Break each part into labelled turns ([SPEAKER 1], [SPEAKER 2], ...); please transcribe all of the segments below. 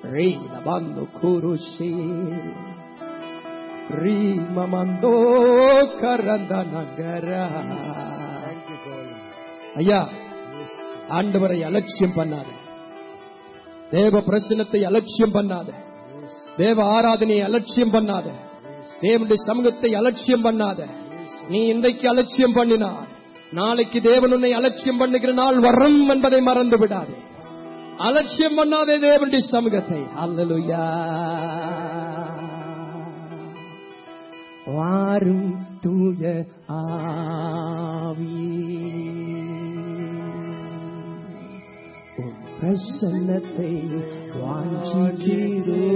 [SPEAKER 1] Rina bando kurushi. Rima mando karanda nagara.
[SPEAKER 2] Thank you, God.
[SPEAKER 1] ஐயா
[SPEAKER 2] Yes.
[SPEAKER 1] ஆண்டவரை அலட்சியம் பண்ணாத தேவ பிரசனத்தை அலட்சியம் பண்ணாத
[SPEAKER 2] Yes.
[SPEAKER 1] தேவ ஆராதனையை அலட்சியம் பண்ணாத தேவனுடைய சமூகத்தை அலட்சியம் பண்ணாத நீ இன்றைக்கு அலட்சியம் பண்ணினார் நாளைக்கு தேவன் உன்னை அலட்சியம் பண்ணுகிற நாள் வரும் என்பதை மறந்து விடாதே அலட்சியம் பண்ணாதே தேவனுடைய சமூகத்தை அல்லலுயா வாரும் தூய ஆவி உன் பிரசன்னத்தை வாஞ்சிக்கிறோ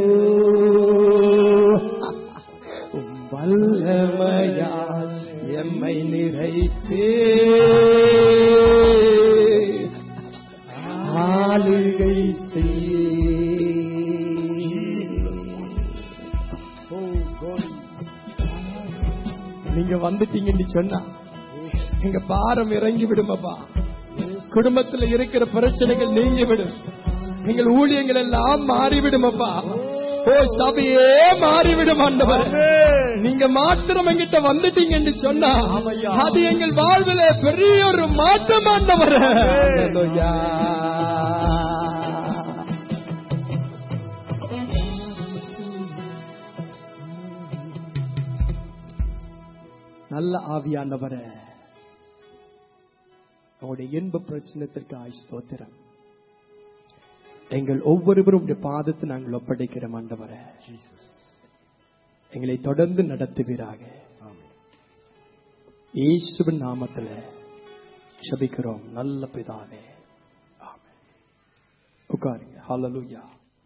[SPEAKER 1] உம் வல்லமையால் எம்மை நிறைத்தே ஆளுகை செய்ய
[SPEAKER 2] Oh, God.
[SPEAKER 1] நீங்க வந்துட்டீங்கன்னு சொன்னா எங்க பாரம் இறங்கி விடுமப்பா குடும்பத்துல இருக்கிற பிரச்சனைகள் நீங்கி விடும் எங்கள் ஊழியங்கள் எல்லாம் மாறிவிடுமப்பா ஓ சபையே மாறிவிடும் ஆண்டவர் நீங்க மாத்திரம் எங்கிட்ட வந்துட்டீங்கன்னு சொன்னா
[SPEAKER 2] ஆமையா.
[SPEAKER 1] அது எங்கள் வாழ்வில பெரிய ஒரு மாற்றம் ஆண்டவர் அல்லேலூயா. நல்ல ஆவியானவரே அவருடைய இன்ப பிரச்சனத்திற்கு ஆய் ஸ்தோத்திரம் எங்கள் ஒவ்வொருவரும் உடைய பாதத்தை நாங்கள் ஒப்படைக்கிறோம் ஆண்டவரே
[SPEAKER 2] Jesus.
[SPEAKER 1] எங்களை தொடர்ந்து நடத்துவீராக
[SPEAKER 2] Amen.
[SPEAKER 1] இயேசுவின் நாமத்துல ஜெபிக்கிறோம் நல்ல பிதாவே ஆமென் உட்காருங்க ஹalleluya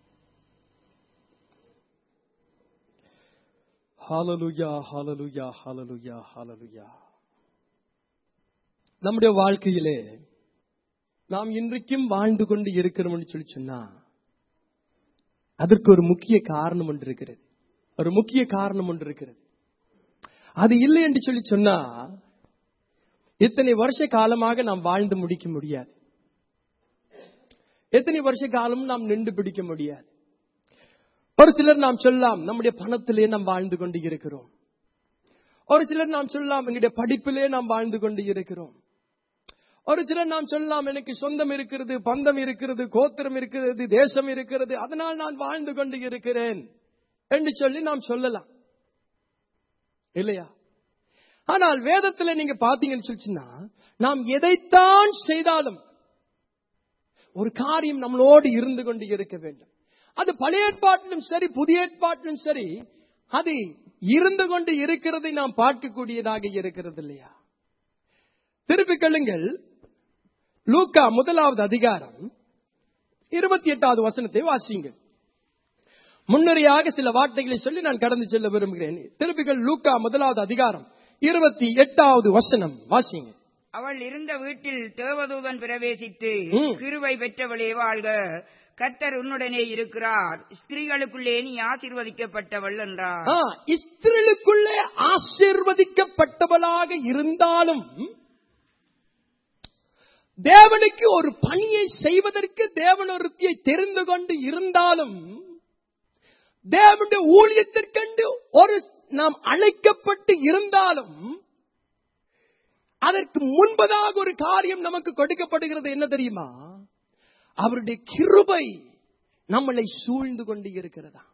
[SPEAKER 1] ஹalleluya ஹalleluya ஹalleluya ஹalleluya நம்முடைய வாழ்க்கையிலே நாம் இன்றைக்கும் வாழ்ந்து கொண்டு இருக்கிறோம்னு சொல்லி சொன்னா அதற்கு ஒரு முக்கிய காரணம் ஒன்று இருக்கிறது ஒரு முக்கிய காரணம் ஒன்று இருக்கிறது அது இல்லை என்று சொல்லி சொன்னா இத்தனை வருஷ காலமாக நாம் வாழ்ந்து முடிக்க முடியாது எத்தனை வருஷ காலம் நாம் நின்று பிடிக்க முடியாது ஒரு சிலர் நாம் சொல்லலாம் நம்முடைய பணத்திலே நாம் வாழ்ந்து கொண்டு இருக்கிறோம் ஒரு சிலர் நாம் சொல்லலாம் எங்களுடைய படிப்பிலே நாம் வாழ்ந்து கொண்டு இருக்கிறோம் ஒரு சிலர் நாம் சொல்லலாம் எனக்கு சொந்தம் இருக்கிறது பந்தம் இருக்கிறது கோத்திரம் இருக்கிறது தேசம் இருக்கிறது அதனால் நான் வாழ்ந்து கொண்டு இருக்கிறேன் என்று சொல்லி நாம் சொல்லலாம் இல்லையா ஆனால் வேதத்துல நீங்க பாத்தீங்கன்னு சொல்லிச்சுன்னா நாம் எதைத்தான் செய்தாலும் ஒரு காரியம் நம்மளோடு இருந்து கொண்டு இருக்க வேண்டும் அது பழைய ஏற்பாட்டிலும் சரி புதிய ஏற்பாட்டிலும் சரி அது இருந்து கொண்டு இருக்கிறதை நாம் பார்க்கக்கூடியதாக இருக்கிறது இல்லையா திருப்பிக் கொள்ளுங்கள் லூக்கா முதலாவது அதிகாரம் இருபத்தி எட்டாவது வசனத்தை வாசியுங்கள் முன்னரையாக சில வார்த்தைகளை சொல்லி நான் கடந்து செல்ல விரும்புகிறேன் திருப்பிகள் லூக்கா முதலாவது அதிகாரம் இருபத்தி எட்டாவது வசனம் வாசிங்க
[SPEAKER 3] அவள் இருந்த வீட்டில் தேவதூதன் பிரவேசித்து
[SPEAKER 1] ம்.
[SPEAKER 3] கிருபை பெற்றவளே வாழ்க கர்த்தர் உன்னுடனே இருக்கிறார் ஸ்திரீகளுக்குள்ளே நீ ஆசீர்வதிக்கப்பட்டவள் என்றார்
[SPEAKER 1] ஆ, இஸ்ரேலுக்குள்ளே ஆசீர்வதிக்கப்பட்டவளாக இருந்தாலும் தேவனுக்கு ஒரு பணியை செய்வதற்கு தேவன் ஒருத்தியை தெரிந்து கொண்டு இருந்தாலும் தேவனுடைய ஊழியத்திற்கென்று ஒரு நாம் அழைக்கப்பட்டு இருந்தாலும் அதற்கு முன்பதாக ஒரு காரியம் நமக்கு கொடுக்கப்படுகிறது என்ன தெரியுமா அவருடைய கிருபை நம்மளை சூழ்ந்து கொண்டு இருக்கிறதா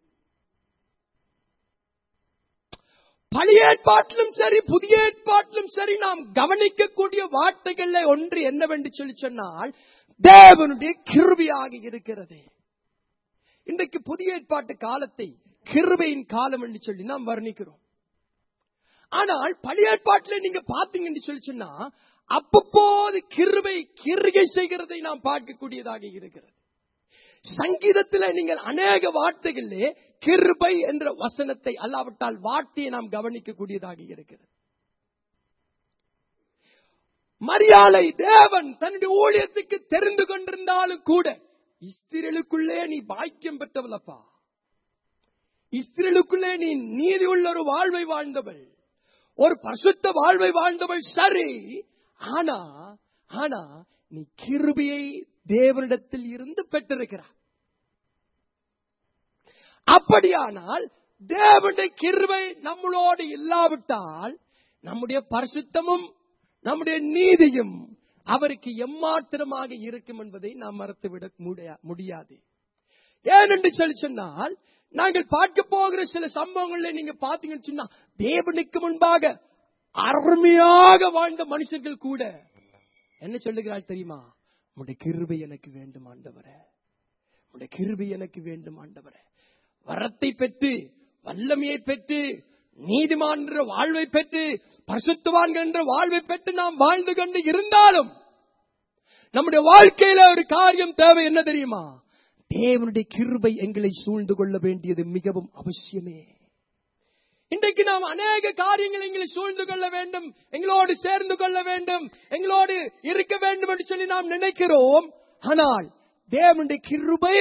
[SPEAKER 1] பழைய ஏற்பாட்டிலும் சரி புதிய ஏற்பாட்டிலும் சரி நாம் கவனிக்கக்கூடிய வார்த்தைகள்ல ஒன்று என்னவென்று சொல்லி சொன்னால் தேவனுடைய கிருபியாக இருக்கிறது இன்றைக்கு புதிய ஏற்பாட்டு காலத்தை கிருபையின் காலம் என்று சொல்லி நாம் வர்ணிக்கிறோம் ஆனால் பழைய ஏற்பாட்டில் நீங்க பாத்தீங்கன்னு சொல்லி சொன்னா அப்பப்போது கிருபை கிருகை செய்கிறதை நாம் பார்க்கக்கூடியதாக இருக்கிறது சங்கீதத்தில் நீங்கள் அநேக வார்த்தைகளிலே கிருபை என்ற வசனத்தை அல்லாவிட்டால் வார்த்தையை நாம் கவனிக்கக்கூடியதாக இருக்கிறது மரியாதை தேவன் தன்னுடைய ஊழியத்துக்கு தெரிந்து கொண்டிருந்தாலும் கூட இஸ்திரலுக்குள்ளே நீ பாக்கியம் பெற்றவளப்பா இஸ்திரலுக்குள்ளே நீ நீதி உள்ள ஒரு வாழ்வை வாழ்ந்தவள் ஒரு பரிசுத்த வாழ்வை வாழ்ந்தவள் சரி ஆனா ஆனா நீ கிருபையை தேவனிடத்தில் இருந்து பெற்றிருக்கிறார் அப்படியானால் தேவனுடைய கிருபை நம்மளோடு இல்லாவிட்டால் நம்முடைய பரிசுத்தமும் நம்முடைய நீதியும் அவருக்கு எம்மாத்திரமாக இருக்கும் என்பதை நாம் மறந்துவிட முடியா- முடியாது ஏனென்று சொல்லி சொன்னால் நாங்கள் பார்க்க போகிற சில சம்பவங்களை நீங்க பாத்தீங்கன்னு சொன்னா தேவனுக்கு முன்பாக அருமையாக வாழ்ந்த மனுஷர்கள் கூட என்ன சொல்லுகிறாள் தெரியுமா உடைய கிருபை எனக்கு வேண்டும் ஆண்டவரே உடைய கிருபை எனக்கு வேண்டும் ஆண்டவரே வரத்தை பெற்று வல்லமையை பெற்று நீதிமான் என்ற வாழ்வை பெற்று பரிசுத்தவான்கள் என்ற வாழ்வை பெற்று நாம் வாழ்ந்து கொண்டு இருந்தாலும் நம்முடைய வாழ்க்கையில ஒரு காரியம் தேவை என்ன தெரியுமா தேவனுடைய கிருபை எங்களை சூழ்ந்து கொள்ள வேண்டியது மிகவும் அவசியமே இன்றைக்கு நாம் அநேக காரியங்கள் எங்களை சூழ்ந்து கொள்ள வேண்டும் எங்களோடு சேர்ந்து கொள்ள வேண்டும் எங்களோடு இருக்க வேண்டும் என்று சொல்லி நாம் நினைக்கிறோம் ஆனால் தேவனுடைய கிருபை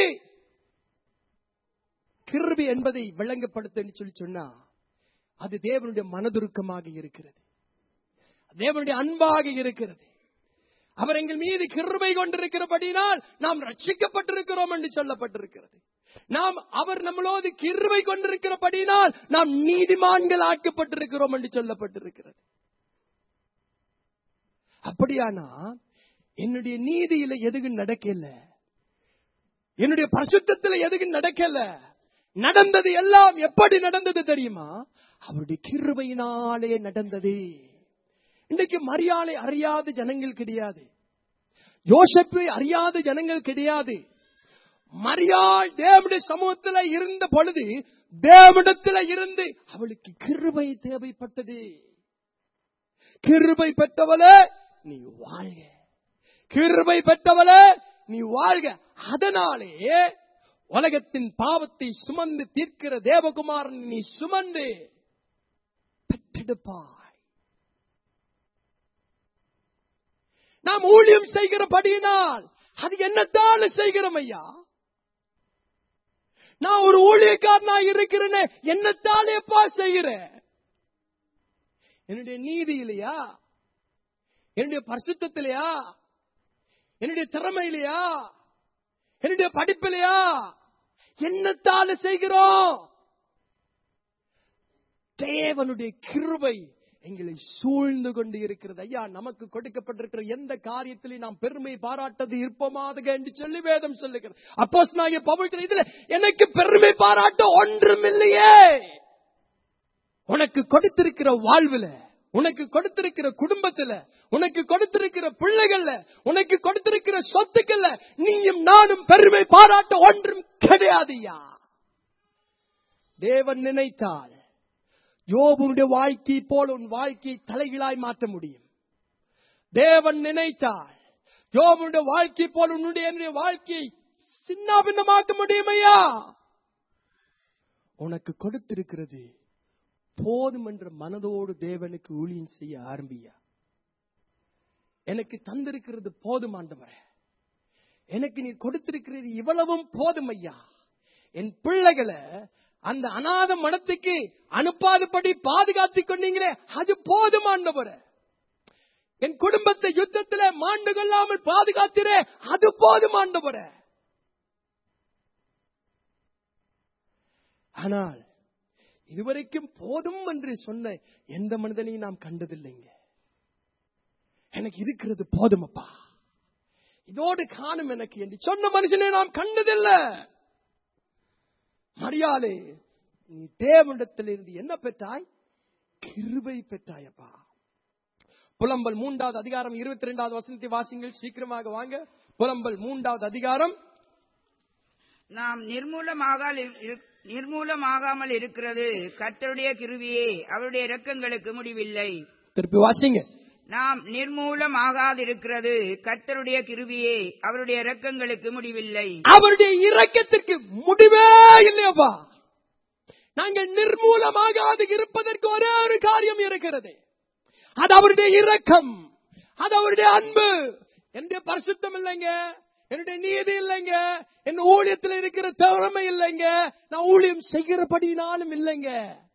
[SPEAKER 1] கிருபை என்பதை விளங்கப்படுத்த என்று சொல்லி சொன்னா அது தேவனுடைய மனதுருக்கமாக இருக்கிறது தேவனுடைய அன்பாக இருக்கிறது அவர் எங்கள் மீது கிருபை கொண்டிருக்கிறபடினால் நாம் ரட்சிக்கப்பட்டிருக்கிறோம் என்று சொல்லப்பட்டிருக்கிறது நாம் அவர் நம்மளோடு கிருபை கொண்டிருக்கிறபடினால் நாம் நீதிமான்கள் ஆக்கப்பட்டிருக்கிறோம் என்று சொல்லப்பட்டிருக்கிறது அப்படியானா என்னுடைய நீதியில எதுவும் நடக்கல என்னுடைய பரிசுத்தத்துல எதுவும் நடக்கல நடந்தது எல்லாம் எப்படி நடந்தது தெரியுமா அவருடைய கிருபையினாலே நடந்தது இன்னைக்கு மரியாதை அறியாத ஜனங்கள் கிடையாது யோசப்பை அறியாத ஜனங்கள் கிடையாது மரியாள் தேவனுடைய சமூகத்துல இருந்த பொழுது தேவனிடத்துல இருந்து அவளுக்கு கிருபை தேவைப்பட்டது கிருபை பெற்றவளே நீ வாழ்க கிருபை பெற்றவளே நீ வாழ்க அதனாலே உலகத்தின் பாவத்தை சுமந்து தீர்க்கிற தேவகுமாரன் நீ சுமந்து பெற்றெடுப்பாய் நாம் ஊழியம் செய்கிறபடியினால் அது என்னத்தால செய்கிறோம் ஐயா நான் ஒரு ஊழியக்காரனா இருக்கிறேன்னு என்னத்தாலேப்பா செய்கிறேன் என்னுடைய நீதி இல்லையா என்னுடைய பரிசுத்திலையா என்னுடைய திறமையிலையா என்னுடைய படிப்பிலையா என்னத்தால செய்கிறோம் தேவனுடைய கிருபை எங்களை சூழ்ந்து கொண்டு இருக்கிறது ஐயா நமக்கு கொடுக்கப்பட்டிருக்கிற எந்த காரியத்திலையும் நாம் பெருமை பாராட்டது இருப்பமாக என்று சொல்லி வேதம் சொல்லுகிறது அப்போஸ் நான் பவுல் இதுல எனக்கு பெருமை பாராட்ட ஒன்றுமில்லையே உனக்கு கொடுத்திருக்கிற வாழ்வுல உனக்கு கொடுத்திருக்கிற குடும்பத்துல உனக்கு கொடுத்திருக்கிற பிள்ளைகள்ல உனக்கு கொடுத்திருக்கிற சொத்துக்கள்ல நீயும் நானும் பெருமை பாராட்ட ஒன்றும் கிடையாதுயா தேவன் நினைத்தால் யோபுடைய வாழ்க்கை போல உன் வாழ்க்கையை தலைகளாய் மாற்ற முடியும் தேவன் நினைத்தால் யோபுடைய வாழ்க்கை போல உன்னுடைய என்னுடைய வாழ்க்கையை சின்னாபின்னமாக்க முடியுமையா உனக்கு கொடுத்திருக்கிறது போதும் என்ற மனதோடு தேவனுக்கு ஊழியம் செய்ய ஆரம்பியா எனக்கு தந்திருக்கிறது போதும் ஆண்டவரே எனக்கு நீ கொடுத்திருக்கிறது இவ்வளவும் போதும் ஐயா என் பிள்ளைகளை அந்த அநாத மனத்துக்கு அனுப்பாதபடி பாதுகாத்துக் கொண்டீங்களே அது போதும் ஆண்டவரே என் குடும்பத்தை யுத்தத்திலே மாண்டு கொள்ளாமல் பாதுகாத்திரே அது போதும் ஆண்டவரே ஆனால் இதுவரைக்கும் போதும் என்று சொன்ன எந்த மனிதனையும் நாம் கண்டதில்லைங்க எனக்கு இருக்கிறது போதும் அப்பா இதோடு காணும் எனக்கு என்று சொன்ன மனுஷனை நாம் கண்டதில்லை மரியாதை நீ தேவனிடத்திலிருந்து என்ன பெற்றாய் கிருபை பெற்றாயப்பா புலம்பல் மூன்றாவது அதிகாரம் இருபத்தி ரெண்டாவது வசனத்தை வாசிங்கள் சீக்கிரமாக வாங்க புலம்பல் மூன்றாவது அதிகாரம்
[SPEAKER 3] நாம் நிர்மூலமாக நிர்மூலமாகாமல் இருக்கிறது கர்த்தருடைய கிருவியே அவருடைய இரக்கங்களுக்கு முடிவில்லை
[SPEAKER 1] திருப்பி வாசிங்க
[SPEAKER 3] நாம் நிர்மூலமாகாதிருக்கிறது கர்த்தருடைய கிருவியே அவருடைய இரக்கங்களுக்கு முடிவில்லை
[SPEAKER 1] அவருடைய இரக்கத்திற்கு முடிவே இல்லையப்பா நாங்கள் நிர்மூலமாகாது இருப்பதற்கு ஒரே ஒரு காரியம் இருக்கிறது அது அவருடைய இரக்கம் அது அவருடைய அன்பு என்னுடைய பரிசுத்தம் இல்லைங்க என்னுடைய நீதி இல்லைங்க என் ஊழியத்தில் இருக்கிற திறமை இல்லைங்க நான் ஊழியம் செய்கிறபடினாலும் இல்லைங்க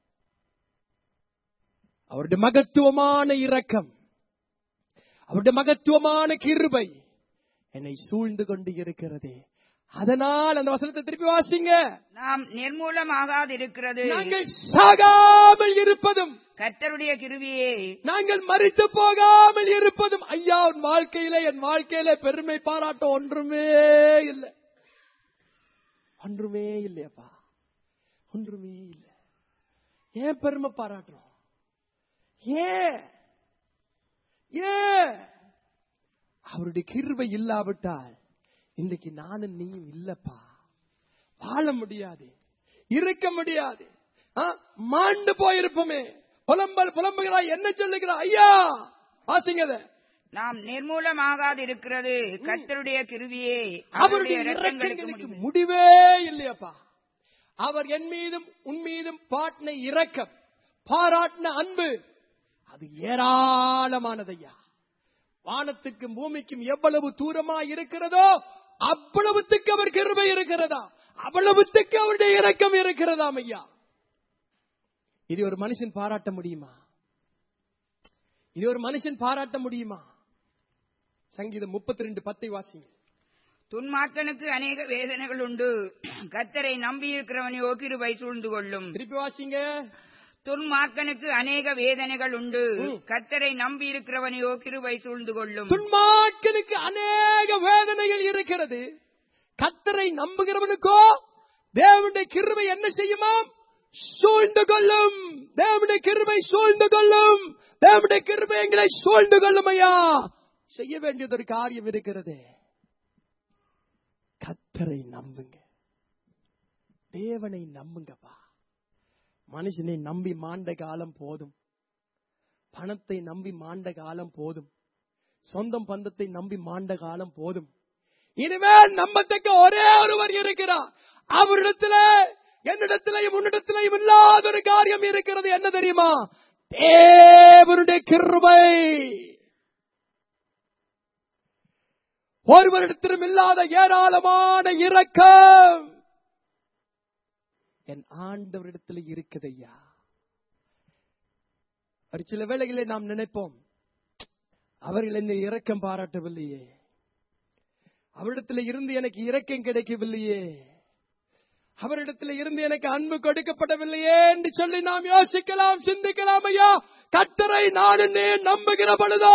[SPEAKER 1] அவருடைய மகத்துவமான இரக்கம் அவருடைய மகத்துவமான கிருபை என்னை சூழ்ந்து கொண்டு இருக்கிறது அதனால் அந்த வசனத்தை திருப்பி வாசிங்க
[SPEAKER 3] நாம் நிர்மூலமாகாதிருக்கிறது
[SPEAKER 1] நாங்கள் சாகாமல் இருப்பதும்
[SPEAKER 3] கர்த்தருடைய கிருவியே
[SPEAKER 1] நாங்கள் மறித்து போகாமல் இருப்பதும் ஐயா உன் வாழ்க்கையில என் வாழ்க்கையில பெருமை பாராட்ட ஒன்றுமே இல்லை ஒன்றுமே இல்லையப்பா ஒன்றுமே இல்லை ஏன் பெருமை பாராட்டுறோம் ஏன் ஏன் அவருடைய கிருபை இல்லாவிட்டால் இன்றைக்கு நானும் நீயும் இல்லப்பா வாழ முடியாது இருக்க முடியாது ஆ, மாண்டு போயிருப்போமே புலம்பல் புலம்புகிறாய் என்ன சொல்லுகிறாய் ஐயா வாசிங்க அதை.
[SPEAKER 3] நாம் நிர்மூலமாகாதிருக்கிறது கர்த்தருடைய கிருவியே
[SPEAKER 1] அவருடைய
[SPEAKER 3] இரக்கங்களுக்கு
[SPEAKER 1] இரக்கங்களுக்கு
[SPEAKER 3] முடிவு.
[SPEAKER 1] முடிவே இல்லையப்பா அவர் என் மீதும் உன் மீதும் பாட்டின இரக்கம் பாராட்டின அன்பு அது ஏராளமானதையா வானத்துக்கும் பூமிக்கும் எவ்வளவு தூரமா இருக்கிறதோ அவ்வளவுத்துக்கு அவர் கிருபை இருக்கிறதா அவ்வளவுத்துக்கு அவருடைய இரக்கம் இருக்கிறதாம் ஐயா இது ஒரு மனுஷன் பாராட்ட முடியுமா இது ஒரு மனுஷன் பாராட்ட முடியுமா சங்கீதம் முப்பத்தி ரெண்டு பத்தை வாசிங்க
[SPEAKER 3] துன்மார்க்கனுக்கு அநேக வேதனைகள் உண்டு கர்த்தரை நம்பியிருக்கிறவனையோ கிருபை சூழ்ந்து கொள்ளும்
[SPEAKER 1] திருப்பி வாசிங்க
[SPEAKER 3] துன்மார்க்கனுக்கு அநேக வேதனைகள் உண்டு
[SPEAKER 1] ம்.
[SPEAKER 3] கர்த்தரை நம்பியிருக்கிறவனையோ கிருபை சூழ்ந்து கொள்ளும்
[SPEAKER 1] துன்மார்க்கனுக்கு அநேக வேதனைகள் இருக்கிறது கத்தரை நம்புகிறவனுக்கோ தேவனுடைய கிருபை என்ன செய்யுமாம் சூழ்ந்து கொள்ளும் தேவனுடைய கிருபை சூழ்ந்து கொள்ளும் தேவனுடைய கிருபை எங்களை சூழ்ந்து கொள்ளும் ஐயா செய்ய வேண்டியது ஒரு காரியம் இருக்கிறது கத்தரை நம்புங்க தேவனை நம்புங்கப்பா மனுஷனை நம்பி மாண்ட காலம் போதும் பணத்தை நம்பி மாண்ட காலம் போதும் சொந்தம் பந்தத்தை நம்பி மாண்ட காலம் போதும் இனிமேல் நம்பத்தக்க ஒரே ஒருவர் இருக்கிறார் அவரிடத்துல என்னிடத்திலையும் உன்னிடத்திலையும் இல்லாத ஒரு காரியம் இருக்கிறது என்ன தெரியுமா தேவனுடைய கிருபை ஒருவரிடத்திலும் இல்லாத ஏராளமான இரக்கம் என் ஆண்டவரிடத்தில் இருக்குதையா ஒரு சில வேளைகளை நாம் நினைப்போம் அவர்கள் என்னை இரக்கம் பாராட்டவில்லையே அவரிடத்தில் இருந்து எனக்கு இரக்கம் கிடைக்கவில்லையே அவரிடத்தில் இருந்து எனக்கு அன்பு கொடுக்கப்படவில்லையே என்று சொல்லி நாம் யோசிக்கலாம் சிந்திக்கலாம் ஐயா கட்டரை நான் என்னை நம்புகிற பொழுதோ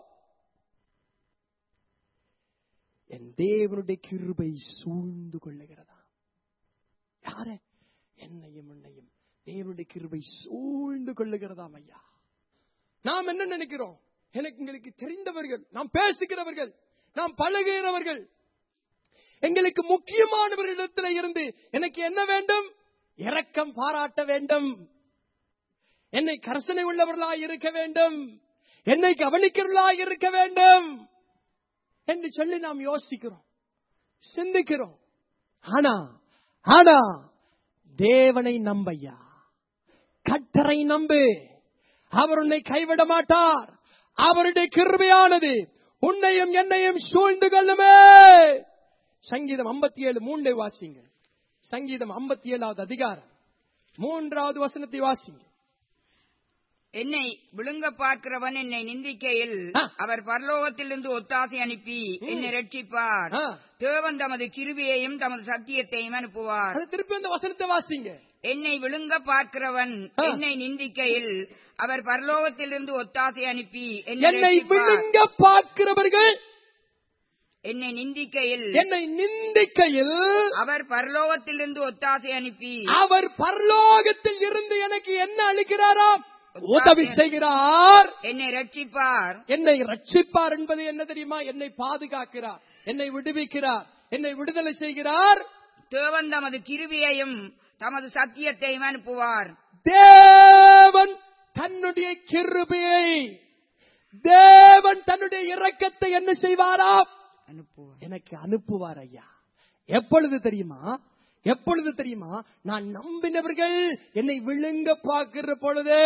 [SPEAKER 1] என் தேவனுடைய கிருபை சூழ்ந்து கொள்ளுகிறதா யார என்னையும் உன்னையும் தேவனுடைய கிருபை சூழ்ந்து கொள்ளுகிறதாம் ஐயா நாம் என்ன நினைக்கிறோம் எனக்கு எங்களுக்கு தெரிந்தவர்கள் நாம் பேசுகிறவர்கள் நாம் பழகுகிறவர்கள் எங்களுக்கு முக்கியமானவர்களிடத்தில் இருந்து எனக்கு என்ன வேண்டும் இரக்கம் பாராட்ட வேண்டும் என்னை கரசனை உள்ளவர்களாய் இருக்க வேண்டும் என்னை கவனிக்கிறவர்களாய் இருக்க வேண்டும் என்று சொல்லி நாம் யோசிக்கிறோம் சிந்திக்கிறோம் ஆனா ஆனா தேவனை நம்பையா கட்டரை நம்பு அவர் உன்னை கைவிட மாட்டார் அவருடைய கிருபையானது உன்னையும் என்னையும் சூழ்ந்து கொள்ளுமே சங்கீதம் 57 ஏழு மூன்றை வாசிங்க சங்கீதம் 57 ஏழாவது அதிகாரம் மூன்றாவது வசனத்தை வாசிங்க
[SPEAKER 3] என்னை விழுங்க பார்க்கிறவன் என்னை நிந்திக்கையில்
[SPEAKER 1] ஆ.
[SPEAKER 3] அவர் பரலோகத்திலிருந்து ஒத்தாசை அனுப்பி என்னை ரட்சிப்பார்
[SPEAKER 1] ஆ.
[SPEAKER 3] தேவன் தமது கிருபியையும் தமது சத்தியத்தையும் அனுப்புவார்
[SPEAKER 1] அது திருப்பி அந்த வசனத்தை வாசிங்க
[SPEAKER 3] என்னை விழுங்க பார்க்கிறவன்
[SPEAKER 1] ஆ.
[SPEAKER 3] என்னை நிந்திக்கையில் அவர் பரலோகத்திலிருந்து ஒத்தாசை அனுப்பி என்னை
[SPEAKER 1] என்னை
[SPEAKER 3] ரட்சிப்பார்.
[SPEAKER 1] விழுங்க பார்க்கிறவர்கள்
[SPEAKER 3] என்னை நிந்திக்கையில்
[SPEAKER 1] என்னை நிந்திக்கையில்
[SPEAKER 3] அவர் பரலோகத்திலிருந்து ஒத்தாசை அனுப்பி
[SPEAKER 1] அவர் பரலோகத்தில் இருந்து எனக்கு என்ன அளிக்கிறாராம் உதவி செய்கிறார்
[SPEAKER 3] என்னை ரட்சிப்பார்
[SPEAKER 1] என்னை ரட்சிப்பார் என்பது என்ன தெரியுமா என்னை பாதுகாக்கிறார் என்னை விடுவிக்கிறார் என்னை விடுதலை செய்கிறார்
[SPEAKER 3] தேவன் தமது கிருபியையும் தமது சத்தியத்தையும் அனுப்புவார்
[SPEAKER 1] தேவன் தன்னுடைய கிருபையை தேவன் தன்னுடைய இரக்கத்தை என்ன செய்வாராம்
[SPEAKER 3] அனுப்புவார்
[SPEAKER 1] எனக்கு அனுப்புவார் ஐயா எப்பொழுது தெரியுமா எப்பொழுது தெரியுமா நான் நம்பினவர்கள் என்னை விழுங்க பார்க்கிற பொழுது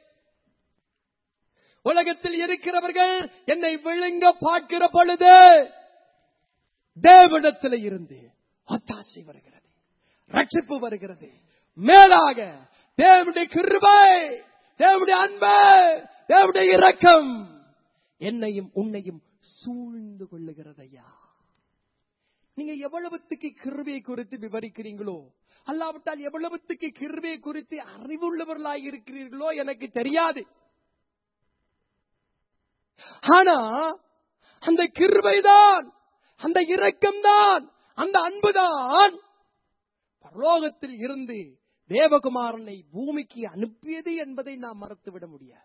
[SPEAKER 1] உலகத்தில் இருக்கிறவர்கள் என்னை விழுங்க பார்க்கிற பொழுது தேவனிடத்தில் இருந்து ஒத்தாசை வருகிறது ரட்சிப்பு வருகிறது மேலாக தேவனுடைய கிருபை தேவனுடைய அன்பு தேவனுடைய இரக்கம் என்னையும் உன்னையும் சூழ்ந்து கொள்ளுகிறது ஐயா நீங்க எவ்வளவுத்துக்கு கிருபையை குறித்து விவரிக்கிறீங்களோ அல்லாவிட்டால் எவ்வளவுத்துக்கு கிருபையை குறித்து அறிவுள்ளவர்களாய் இருக்கிறீர்களோ எனக்கு தெரியாது ஆனா அந்த கிருபைதான் அந்த இரக்கம்தான் அந்த அன்புதான் பரலோகத்தில் இருந்து தேவகுமாரனை பூமிக்கு அனுப்பியது என்பதை நாம் மறத்துவிட முடியாது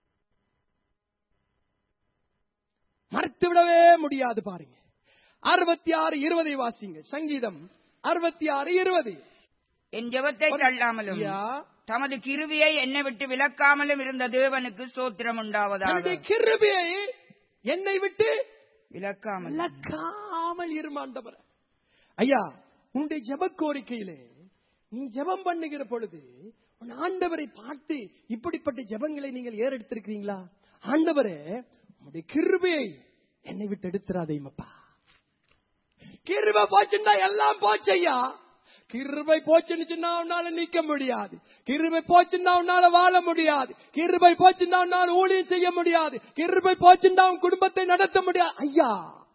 [SPEAKER 1] மறுத்துவிடவே முடியாது பாருங்க அறுபத்தி ஆறு இருபதை வாசிங்க சங்கீதம் அறுபத்தி ஆறு இருபது
[SPEAKER 3] என் ஜெபத்தை தள்ளாமலும்
[SPEAKER 1] ஐயா,
[SPEAKER 3] தமது கிருவியை என்னை விட்டு விலக்காமலும் இருந்த தேவனுக்கு சோத்திரம் உண்டாவதாக
[SPEAKER 1] தன்னுடைய கிருபையை என்னை விட்டு
[SPEAKER 3] விலக்காமல்
[SPEAKER 1] விளக்காமல் இருமாண்டவர் ஐயா உன்னுடைய ஜெப கோரிக்கையிலே நீ ஜெபம் பண்ணுகிற பொழுது உன் ஆண்டவரை பார்த்து இப்படிப்பட்ட ஜெபங்களை நீங்கள் ஏறெடுத்திருக்கிறீங்களா ஆண்டவரே உன்னுடைய கிருபையை என்னை விட்டு எடுத்துறாதேமப்பா கிருபை போச்சுன்னா எல்லாம் போச்சு ஐயா கிருபை போச்சுன்னு சொன்னா உன்னால நீக்க முடியாது கிருபை போச்சுன்னா உன்னால வாழ முடியாது கிருபை போச்சுன்னா உன்னால ஊழியம் செய்ய முடியாது கிருபை போச்சுன்னா உன் குடும்பத்தை நடத்த முடியாது ஐயா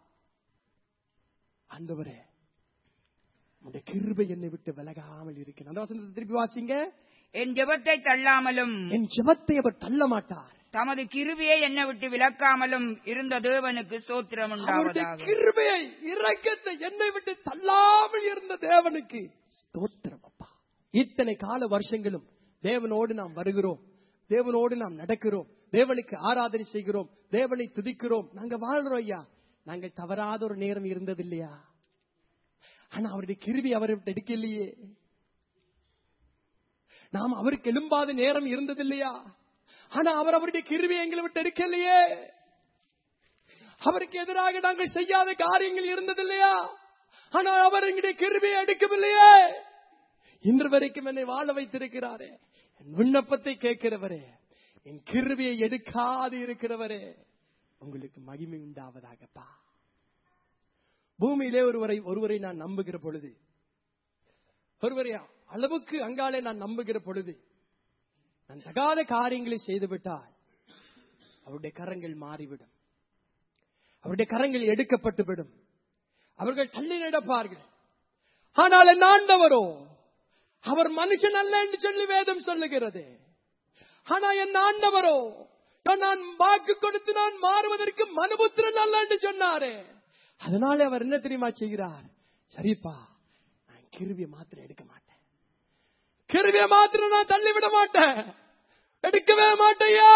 [SPEAKER 1] ஆண்டவரே உடைய கிருபை என்னை விட்டு விலகாமல் இருக்கிறேன் அந்த வசனத்தை திருப்பி வாசிங்க
[SPEAKER 3] என் ஜெபத்தை தள்ளாமலும்
[SPEAKER 1] என் ஜெபத்தை அவர் தள்ள மாட்டார்
[SPEAKER 3] தமது கிருவியை என்னை விட்டு விலக்காமலும் இருந்த தேவனுக்கு சோத்திரம்
[SPEAKER 1] அவருடைய
[SPEAKER 3] உண்டாவதாக
[SPEAKER 1] கிருபையை இரக்கத்தை என்னை விட்டு தள்ளாமல் இருந்த தேவனுக்கு ஸ்தோத்திரம் அப்பா இத்தனை கால வருஷங்களும் தேவனோடு நாம் வருகிறோம் தேவனோடு நாம் நடக்கிறோம் தேவனுக்கு ஆராதனை செய்கிறோம் தேவனை துதிக்கிறோம் நாங்க வாழ்றோம் ஐயா நாங்கள் தவறாத ஒரு நேரம் இருந்தது இல்லையா ஆனா அவருடைய கிருபி அவரை விட்டு எடுக்கலையே நாம் அவருக்கு எழும்பாத நேரம் இருந்தது இல்லையா ஆனா அவர் அவருடைய கிருபி எங்களை விட்டு எடுக்கலையே அவருக்கு எதிராக நாங்கள் செய்யாத காரியங்கள் இருந்தது இல்லையா ஆனால் அவர் எங்களுடைய கிருபியை எடுக்கவில்லையே இன்று வரைக்கும் என்னை வாழ வைத்திருக்கிறாரே என் விண்ணப்பத்தை கேட்கிறவரே என் கிருபியை எடுக்காது இருக்கிறவரே உங்களுக்கு மகிமை உண்டாவதாகப்பா பூமியிலே ஒருவரை ஒருவரை நான் நம்புகிற பொழுது ஒருவரை அளவுக்கு அங்காலே நான் நம்புகிற பொழுது நான் தகாத காரியங்களை செய்துவிட்டால் அவருடைய கரங்கள் மாறிவிடும் அவருடைய கரங்கள் எடுக்கப்பட்டு விடும் அவர்கள் தள்ளி நடப்பார்கள் ஆனால் என் ஆண்டவரோ அவர் மனுஷன் அல்ல என்று சொல்லி வேதம் சொல்லுகிறது ஆனா என் ஆண்டவரோ நான் வாக்கு கொடுத்து நான் மாறுவதற்கு மனுபுத்திரன் அல்ல என்று சொன்னாரே அதனால அவர் என்ன தெரியுமா செய்கிறார் சரிப்பா நான் கிருவிய மாத்திரம் எடுக்க மாட்டேன் கிருவிய மாத்திரம் நான் தள்ளிவிட மாட்டேன் எடுக்கவே மாட்டையா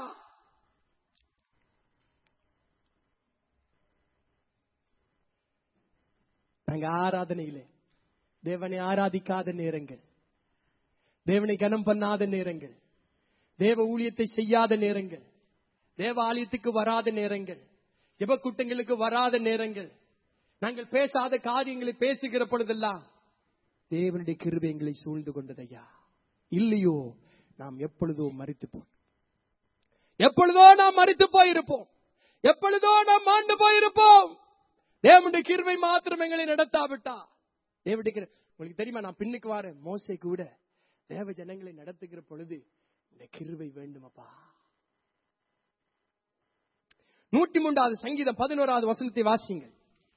[SPEAKER 1] நாங்க ஆராதனையிலே தேவனை ஆராதிக்காத நேரங்கள் தேவனை கனம் பண்ணாத நேரங்கள் தேவ ஊழியத்தை செய்யாத நேரங்கள் தேவ ஆலயத்துக்கு வராத நேரங்கள் ஜெப கூட்டங்களுக்கு வராத நேரங்கள் நாங்கள் பேசாத காரியங்களை பேசுகிற பொழுதெல்லாம் தேவனுடைய கிருபை எங்களை சூழ்ந்து கொண்டதையா இல்லையோ நாம் எப்பொழுதோ மறித்து போய் எப்பொழுதோ நாம் மறித்து போயிருப்போம் எப்பொழுதோ நாம் மாண்டு போயிருப்போம் தேவனுடைய கிருபை மாத்திரம் எங்களை நடத்தாவிட்டா தேவனுடைய கிருபை உங்களுக்கு தெரியுமா நான் பின்னுக்கு வரேன் மோசை கூட தேவ ஜனங்களை நடத்துகிற பொழுது இந்த கிருபை வேண்டுமப்பா நூற்றி மூன்றாவது சங்கீதம் பதினோராவது வசனத்தை வாசிங்கள்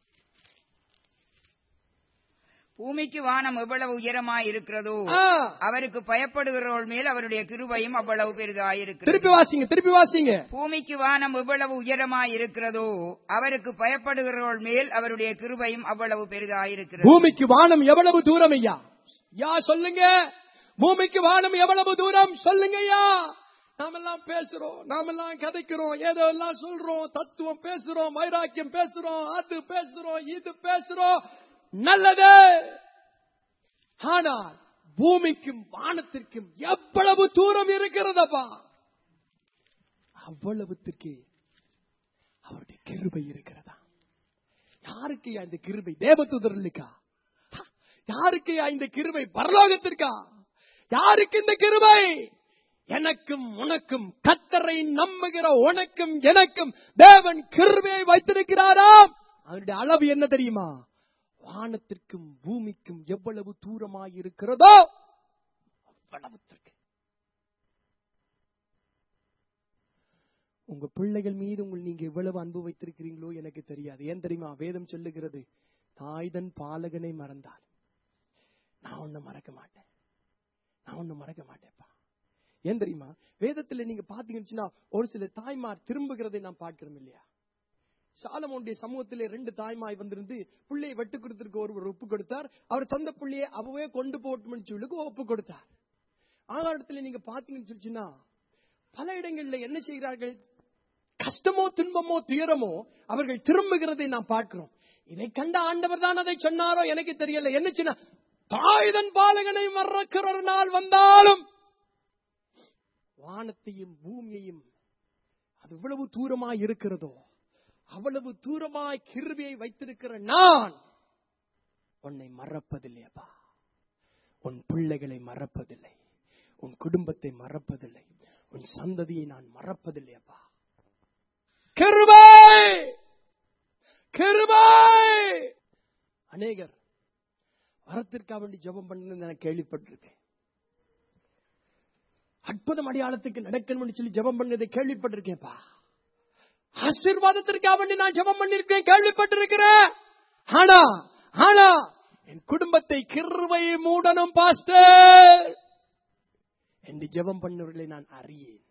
[SPEAKER 3] பூமிக்கு வானம் எவ்வளவு உயரமாய் இருக்கிறதோ
[SPEAKER 1] ஆ,
[SPEAKER 3] அவருக்கு பயப்படுகிறவர்கள் மேல் அவருடைய கிருபையும் அவ்வளவு பெரிதாயிருக்கிறது
[SPEAKER 1] திருப்பி வாசிங்க திருப்பி வாசிங்க
[SPEAKER 3] பூமிக்கு வானம் எவ்வளவு உயரமாய் இருக்கிறதோ அவருக்கு பயப்படுகிறவர்கள் மேல் அவருடைய கிருபையும் அவ்வளவு பெரிதாயிருக்கிறது
[SPEAKER 1] பூமிக்கு வானம் எவ்வளவு தூரம் ஐயா யா சொல்லுங்க பூமிக்கு வானம் எவ்வளவு தூரம் சொல்லுங்க ஐயா நாமெல்லாம் பேசுறோம் நாமெல்லாம் கதைக்கிறோம் ஏதோ எல்லாம் சொல்றோம் தத்துவம் பேசுறோம் வைராக்கியம் பேசுறோம் அது பேசுறோம் இது பேசுறோம் நல்லது ஆனால் பூமிக்கும் வானத்திற்கும் எவ்வளவு தூரம் இருக்கிறதப்பா அவ்வளவுத்திற்கு அவருடைய கிருபை இருக்கிறதா யாருக்கு இந்த கிருபை தேவதூதர்களுக்கா ஹ, யாருக்கு இந்த கிருபை பரலோகத்திற்கா யாருக்கு இந்த கிருபை எனக்கும் உனக்கும் கத்தரை நம்புகிற உனக்கும் எனக்கும் தேவன் கிருபையை வைத்திருக்கிறாராம் அவருடைய அளவு என்ன தெரியுமா வானத்திற்கும் பூமிக்கும் எவ்வளவு தூரமாய் இருக்கிறதோ அவ்வளவுத்திற்கு உங்க பிள்ளைகள் மீது உங்கள் நீங்க எவ்வளவு அன்பு வைத்திருக்கிறீங்களோ எனக்கு தெரியாது ஏன் தெரியுமா வேதம் சொல்லுகிறது தாய்தன் பாலகனை மறந்தால் நான் ஒண்ணு மறக்க மாட்டேன் நான் ஒண்ணு மறக்க மாட்டேன்ப்பா ஏன் தெரியுமா வேதத்துல நீங்க பாத்தீங்கன்னா ஒரு சில தாய்மார் திரும்புகிறதை நாம் பார்க்கிறோம் இல்லையா சாலமோனுடைய சமூகத்திலே ரெண்டு தாய்மாய் வந்திருந்து பிள்ளையை வெட்டு கொடுத்திருக்க ஒருவர் ஒப்பு கொடுத்தார் அவர் தந்த பிள்ளையை அவவே கொண்டு போட்டும்னு சொல்லி ஒப்பு கொடுத்தார் ஆனா இடத்துல நீங்க பாத்தீங்கன்னு சொல்லிச்சுன்னா பல இடங்கள்ல என்ன செய்கிறார்கள் கஷ்டமோ துன்பமோ துயரமோ அவர்கள் திரும்புகிறதை நாம் பார்க்கிறோம் இதை கண்ட ஆண்டவர் தான் அதை சொன்னாரோ எனக்கு தெரியல என்ன சொன்னா தாய்தன் பாலகனை மறக்கிற ஒரு நாள் வந்தாலும் வானத்தையும் பூமியையும் அது இவ்வளவு தூரமாய் இருக்கிறதோ அவ்வளவு தூரமாய் கிருபியை வைத்திருக்கிற நான் உன்னை மறப்பதில்லையப்பா உன் பிள்ளைகளை மறப்பதில்லை உன் குடும்பத்தை மறப்பதில்லை உன் சந்ததியை நான் மறப்பதில்லையப்பா கிருபை கிருபை அநேகர் வரத்திற்காக வேண்டி ஜெபம் பண்ணு நான் கேள்விப்பட்டிருக்கேன் அற்புதம் அடையாளத்துக்கு நடக்கணும்னு சொல்லி ஜெபம் பண்ணதை கேள்விப்பட்டிருக்கேன்ப்பா ஆசீர்வாதத்திற்காக வேண்டி நான் ஜெபம் பண்ணிருக்கேன் கேள்விப்பட்டிருக்கிறேன் ஆனா ஆனா என் குடும்பத்தை கிருவை மூடணும் பாஸ்டர் என்று ஜெபம் பண்ணவர்களை நான் அறியேன்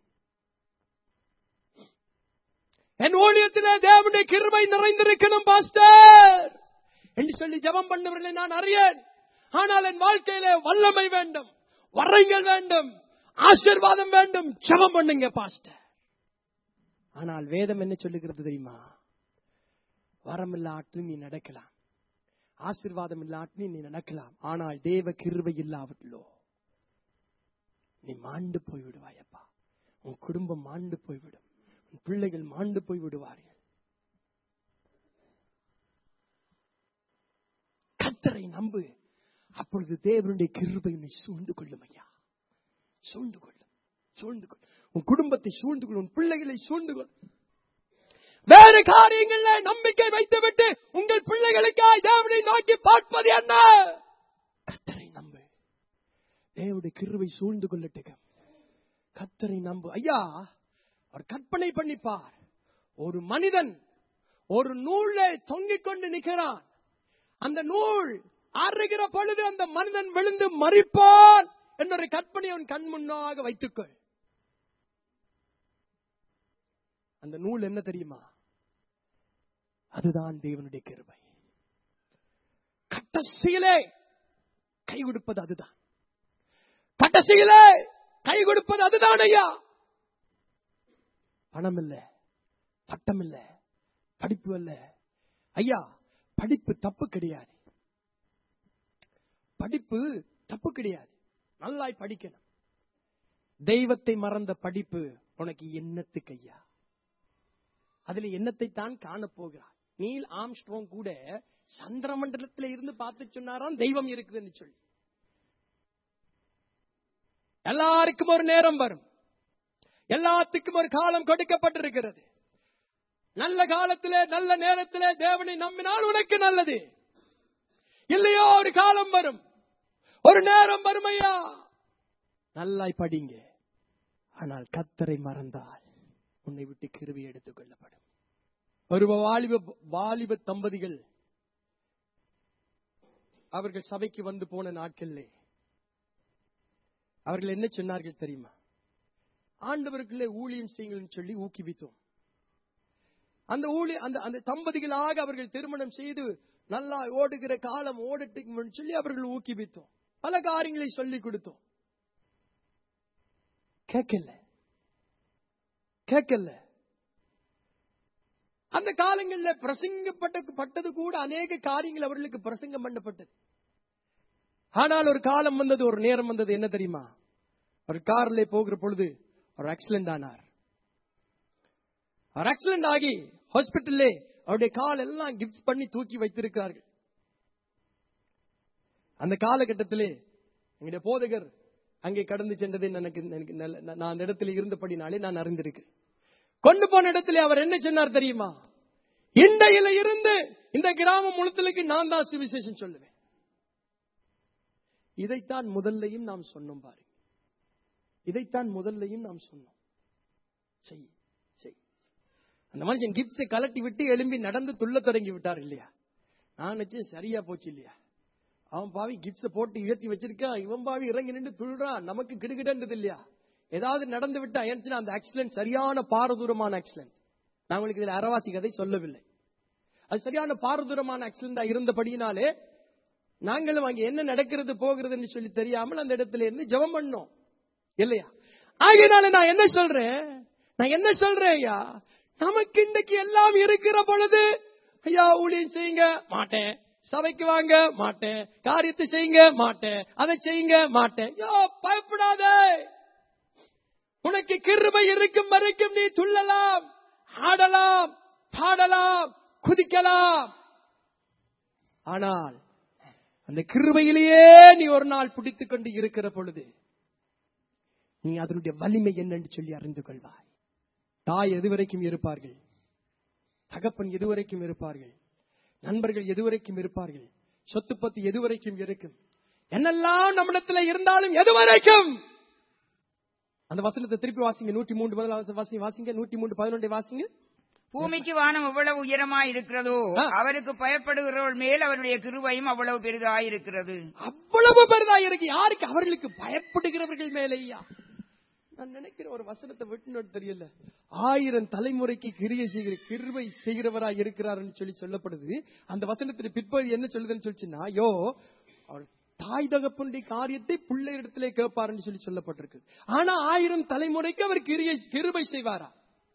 [SPEAKER 1] என் ஊழியத்திலே தேவனுடைய கிருபை நிறைந்திருக்கணும் பாஸ்டர் என்று சொல்லி ஜெபம் பண்ணவர்களை நான் அறியேன் ஆனால் என் வாழ்க்கையிலே வல்லமை வேண்டும் வரங்கள் வேண்டும் ஆசீர்வாதம் வேண்டும் ஜெபம் பண்ணுங்க பாஸ்டர் ஆனால் வேதம் என்ன சொல்லுகிறது தெரியுமா வரம் இல்லாட்டும் நீ நடக்கலாம் ஆசீர்வாதம் இல்லாட்டும் நீ நடக்கலாம் ஆனால் தேவ கிருபை இல்லாவிட்டலோ நீ மாண்டு போய் விடுவாயப்பா உன் குடும்பம் மாண்டு போய்விடும் உன் பிள்ளைகள் மாண்டு போய் விடுவார்கள் கத்தரை நம்பு அப்பொழுது தேவனுடைய கிருபை உன்னை சூழ்ந்து கொள்ளும் ஐயா சூழ்ந்து கொள்ளும் சூழ்ந்து கொள் உன் குடும்பத்தை சூழ்ந்து கொள் உன் பிள்ளைகளை சூழ்ந்து கொள் வேறு காரியங்கள்ல நம்பிக்கை வைத்துவிட்டு உங்கள் பிள்ளைகளுக்காய் தேவனை நோக்கி பார்ப்பது என்ன கத்தரை நம்பு தேவனுடைய கிருவை சூழ்ந்து கொள்ளட்டுக கத்தரை நம்பு ஐயா அவர் கற்பனை பண்ணிப்பார் ஒரு மனிதன் ஒரு நூலை தொங்கிக் கொண்டு நிற்கிறான் அந்த நூல் அறுகிற பொழுது அந்த மனிதன் விழுந்து மறிப்பான் എന്നൊരു கற்பனை அவன் கண் முன்னாக வைத்துக்கொள் அந்த நூல் என்ன தெரியுமா அதுதான் தேவனுடைய கிருபை கட்டசியிலே கை கொடுப்பது அதுதான் கட்டசியிலே கை கொடுப்பது அதுதான் ஐயா பணம் இல்ல பட்டம் இல்ல படிப்பு அல்ல ஐயா படிப்பு தப்பு கிடையாது படிப்பு தப்பு கிடையாது நல்லாய் படிக்கணும் தெய்வத்தை மறந்த படிப்பு உனக்கு என்னத்துக்கு ஐயா அதுல என்னத்தை தான் காணப்போகிறாய் நீல் ஆம்ஸ்ட்ரோங் கூட சந்திர மண்டலத்தில் இருந்து பார்த்து சொன்னாராம் தெய்வம் இருக்குதுன்னு சொல்லி எல்லாருக்கும் ஒரு நேரம் வரும் எல்லாத்துக்கும் ஒரு காலம் கொடுக்கப்பட்டிருக்கிறது நல்ல காலத்திலே நல்ல நேரத்திலே தேவனை நம்பினால் உனக்கு நல்லது இல்லையோ ஒரு காலம் வரும் ஒரு நேரம் வரும் ஐயா நல்லாய் படிங்க ஆனால் கத்தரை மறந்தால் உன்னை விட்டு கிருவி எடுத்துக் கொள்ளப்படும் ஒரு வாலிப வாலிப தம்பதிகள் அவர்கள் சபைக்கு வந்து போன நாட்களிலே அவர்கள் என்ன சொன்னார்கள் தெரியுமா ஆண்டவருக்குள்ளே ஊழியம் செய்யுங்கள்னு சொல்லி ஊக்குவித்தோம் அந்த ஊழி அந்த அந்த தம்பதிகளாக அவர்கள் திருமணம் செய்து நல்லா ஓடுகிற காலம் ஓடட்டுன்னு சொல்லி அவர்கள் ஊக்குவித்தோம் பல காரியங்களை சொல்லிக் கொடுத்தோம் கேட்கல கேட்கல அந்த காலங்கள்ல பிரசங்கப்பட்ட பட்டது கூட அநேக காரியங்கள் அவர்களுக்கு பிரசங்கம் பண்ணப்பட்டது ஆனால் ஒரு காலம் வந்தது ஒரு நேரம் வந்தது என்ன தெரியுமா ஒரு கார்ல போகிற பொழுது ஒரு ஆக்சிடென்ட் ஆனார் அவர் ஆக்சிடென்ட் ஆகி ஹாஸ்பிட்டல்லே அவருடைய கால் எல்லாம் கிஃப்ட் பண்ணி தூக்கி வைத்திருக்கிறார்கள் அந்த காலகட்டத்திலே எங்களுடைய போதகர் அங்கே கடந்து சென்றதை எனக்கு எனக்கு நல்ல- நான் அந்த இடத்துல இருந்தபடினாலே நான் அறிந்திருக்கிறேன் கொண்டு போன இடத்துல அவர் என்ன சொன்னார் தெரியுமா இண்டையில இருந்து இந்த கிராமம் முழுத்தலுக்கு நான் தான் சுவிசேஷம் சொல்லுவேன் இதைத்தான் முதல்லையும் நாம் சொன்னோம் பாருங்க இதைத்தான் முதல்லையும் நாம் சொன்னோம் செய் செய் அந்த மனுஷன் கிப்ஸை கலட்டி விட்டு எழும்பி நடந்து துள்ள தொடங்கி விட்டார் இல்லையா நான் நினைச்சேன் சரியா போச்சு இல்லையா அவன் பாவி கிப்ஸ போட்டு உயர்த்தி வச்சிருக்கான் இவன் பாவி இறங்கி நின்று துள்றான் நமக்கு கிடுகிடன்றது இல்லையா ஏதாவது நடந்து விட்டா ஏன்னுச்சுன்னா அந்த ஆக்சிடென்ட் சரியான பாரதூரமான ஆக்சிடென்ட் நான் உங்களுக்கு இதுல அரவாசி கதை சொல்லவில்லை அது சரியான பாரதூரமான ஆக்சிடென்டா இருந்தபடியினாலே நாங்களும் அங்க என்ன நடக்கிறது போகிறதுன்னு சொல்லி தெரியாமல் அந்த இடத்துல இருந்து ஜெபம் பண்ணோம் இல்லையா ஆகையினால நான் என்ன சொல்றேன் நான் என்ன சொல்றேன் ஐயா நமக்கு இன்றைக்கு எல்லாம் இருக்கிற பொழுது ஐயா ஊழியம் செய்யுங்க மாட்டேன் சபைக்கு வாங்க மாட்டேன் காரியத்தை செய்யுங்க மாட்டேன் அதை செய்யுங்க மாட்டேன் ஐயோ பயப்படாதே உனக்கு கிருபை இருக்கும் வரைக்கும் நீ துள்ளலாம் ஆடலாம் பாடலாம் குதிக்கலாம் ஆனால் அந்த கிருபையிலேயே நீ ஒரு நாள் பிடித்துக் கொண்டு இருக்கிற பொழுது நீ அதனுடைய வலிமை என்னன்னு சொல்லி அறிந்து கொள்வாய் தாய் எதுவரைக்கும் இருப்பார்கள் தகப்பன் எதுவரைக்கும் இருப்பார்கள் நண்பர்கள் எதுவரைக்கும் இருப்பார்கள் சொத்து பத்து எதுவரைக்கும் இருக்கும் என்னெல்லாம் நம்மிடத்துல இருந்தாலும் எதுவரைக்கும் அந்த வசனத்தை திருப்பி வாசிங்க நூற்றி மூன்று முதலாவது வாசிங்க வாசிங்க நூற்றி மூன்று பதினொன்றை வாசிங்க
[SPEAKER 3] பூமிக்கு வானம் எவ்வளவு உயரமா இருக்கிறதோ
[SPEAKER 1] ஆ.
[SPEAKER 3] அவருக்கு பயப்படுகிறவர்கள் மேல் அவருடைய கிருபையும் அவ்வளவு பெரிதாயிருக்கிறது
[SPEAKER 1] அவ்வளவு பெரிதா இருக்கு யாருக்கு அவர்களுக்கு பயப்படுகிறவர்கள் மேலேயா நான் நினைக்கிற ஒரு வசனத்தை விட்டு தெரியல ஆயிரம் தலைமுறைக்கு கிரியை செய்கிற கிருபை செய்கிறவரா இருக்கிறாருன்னு சொல்லி சொல்லப்படுது அந்த வசனத்துல பிற்பகுதி என்ன சொல்லுதுன்னு சொல்லிச்சுன்னா யோ அவர் தாய் தகப்பனுடைய காரியத்தை பிள்ளை இடத்திலே கேட்பாருன்னு சொல்லி சொல்லப்பட்டிருக்கு ஆனா ஆயிரம் தலைமுறைக்கு அவர் கிரியை கிருபை செய்வாரா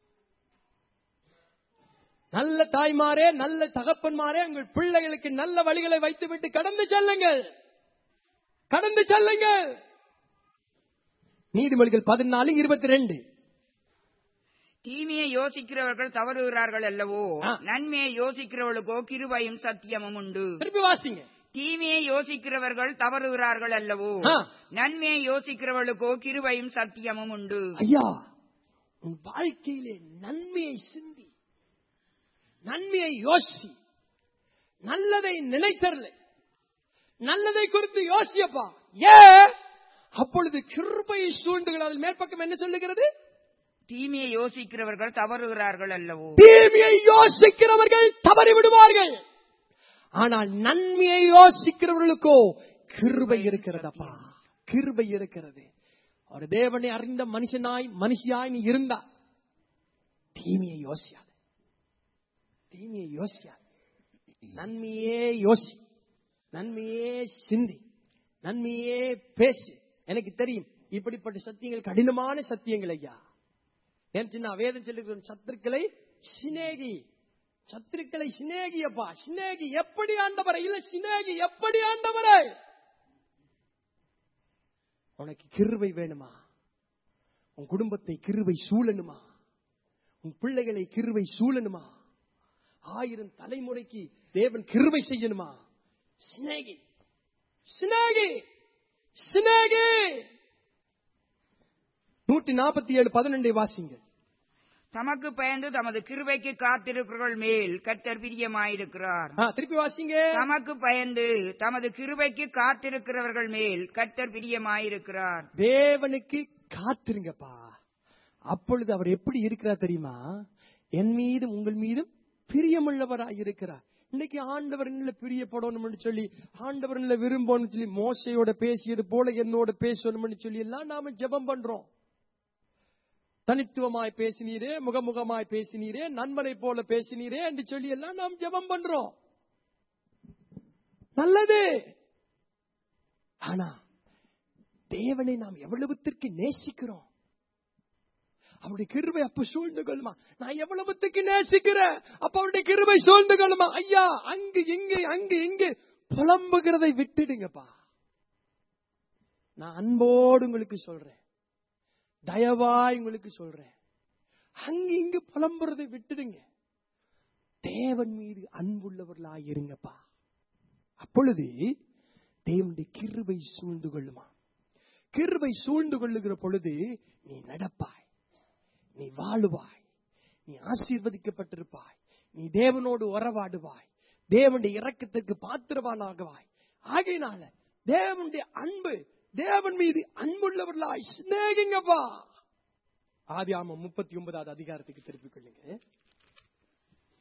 [SPEAKER 1] நல்ல தாய்மாரே நல்ல தகப்பன்மாரே உங்கள் பிள்ளைகளுக்கு நல்ல வழிகளை வைத்துவிட்டு கடந்து செல்லுங்கள் கடந்து செல்லுங்கள் நீதிமொழிகள் பதினாலு இருபத்தி ரெண்டு
[SPEAKER 3] தீமையை யோசிக்கிறவர்கள் தவறுகிறார்கள் அல்லவோ
[SPEAKER 1] ஆ.
[SPEAKER 3] நன்மையை யோசிக்கிறவர்களுக்கோ கிருபையும் சத்தியமும் உண்டு
[SPEAKER 1] திருப்பி வாசிங்க
[SPEAKER 3] தீமையை யோசிக்கிறவர்கள் தவறுகிறார்கள் அல்லவோ
[SPEAKER 1] ஆ.
[SPEAKER 3] நன்மையை யோசிக்கிறவர்களுக்கோ கிருபையும் சத்தியமும் உண்டு
[SPEAKER 1] ஐயா உன் வாழ்க்கையிலே நன்மையை சிந்தி நன்மையை யோசி நல்லதை நினைத்தரல நல்லதை குறித்து யோசியப்பா ஏ அப்பொழுது கிருபை சூழ்ந்துகள் அதில் மேற்பக்கம் என்ன சொல்லுகிறது
[SPEAKER 3] தீமையை யோசிக்கிறவர்கள் தவறுகிறார்கள் அல்லவோ
[SPEAKER 1] தீமையை யோசிக்கிறவர்கள் தவறி விடுவார்கள் ஆனால் நன்மையை யோசிக்கிறவர்களுக்கோ கிருபை இருக்கிறதப்பா கிருபை இருக்கிறது ஒரு தேவனை அறிந்த மனுஷனாய் மனுஷியாய் நீ இருந்தா தீமையை யோசியாது தீமையை யோசியாது நன்மையே யோசி நன்மையே சிந்தி நன்மையே பேசு எனக்கு தெரியும் இப்படிப்பட்ட சத்தியங்கள் கடினமான சத்தியங்கள் ஐயா ஏன் நான் வேதம் சொல்லுகிற சத்துருக்களை சிநேகி சத்துருக்களை சிநேகியப்பா சிநேகி எப்படி ஆண்டவரை இல்ல சிநேகி எப்படி ஆண்டவரை உனக்கு கிருபை வேணுமா உன் குடும்பத்தை கிருபை சூழணுமா உன் பிள்ளைகளை கிருபை சூழணுமா ஆயிரம் தலைமுறைக்கு தேவன் கிருபை செய்யணுமா சிநேகி சிநேகி சிநேகி நூற்றி நாற்பத்தி ஏழு பதினெண்டை வாசிங்க
[SPEAKER 3] தமக்கு பயந்து தமது கிருபைக்கு காத்திருக்கிறவர்கள் மேல் கர்த்தர் பிரியமாயிருக்கிறார்
[SPEAKER 1] ஆ, திருப்பி வாசிங்க
[SPEAKER 3] தமக்கு பயந்து தமது கிருபைக்கு காத்திருக்கிறவர்கள் மேல் கர்த்தர் பிரியமாயிருக்கிறார்
[SPEAKER 1] தேவனுக்கு காத்திருங்கப்பா அப்பொழுது அவர் எப்படி இருக்கிறார் தெரியுமா என் மீதும் உங்கள் மீதும் பிரியமுள்ளவராய் இருக்கிறார் இன்னைக்கு ஆண்டவர் என்ன பிரியப்படணும்னு சொல்லி ஆண்டவர் என்ன விரும்பணும்னு சொல்லி மோசையோட பேசியது போல என்னோட பேசணும்னு சொல்லி எல்லாம் நாம ஜெபம் பண்றோம் தனித்துவமாய் பேசினீரே முகமுகமாய் பேசினீரே நண்பனை போல பேசினீரே என்று சொல்லி எல்லாம் நாம் ஜெபம் பண்றோம் நல்லது ஆனா தேவனை நாம் எவ்வளவுத்திற்கு நேசிக்கிறோம் அவருடைய கிருபை அப்ப சூழ்ந்து கொள்ளுமா நான் எவ்வளவுத்துக்கு நேசிக்கிறேன் அப்ப அவருடைய கிருபை சூழ்ந்து கொள்ளுமா ஐயா அங்கு இங்கு அங்கு இங்கு புலம்புகிறதை விட்டுடுங்கப்பா நான் அன்போடு உங்களுக்கு சொல்றேன் தயவாய் உங்களுக்கு சொல்றேன் அங்கு இங்கு புலம்புறதை விட்டுடுங்க தேவன் மீது அன்புள்ளவர்களாய் இருங்கப்பா அப்பொழுது தேவனுடைய கிருபை சூழ்ந்து கொள்ளுமா கிருபை சூழ்ந்து கொள்ளுகிற பொழுது நீ நடப்பாய் நீ வாழுவாய் நீ ஆசீர்வதிக்கப்பட்டிருப்பாய் நீ தேவனோடு உறவாடுவாய் தேவனுடைய இரக்கத்திற்கு பாத்திரவானாகுவாய் ஆகையினால தேவனுடைய அன்பு தேவன் மீது அன்புள்ளவர்களாய் சிநேகிங்கப்பா ஆதி ஆமாம் முப்பத்தி ஒன்பதாவது அதிகாரத்துக்கு திருப்பிக் கொள்ளுங்க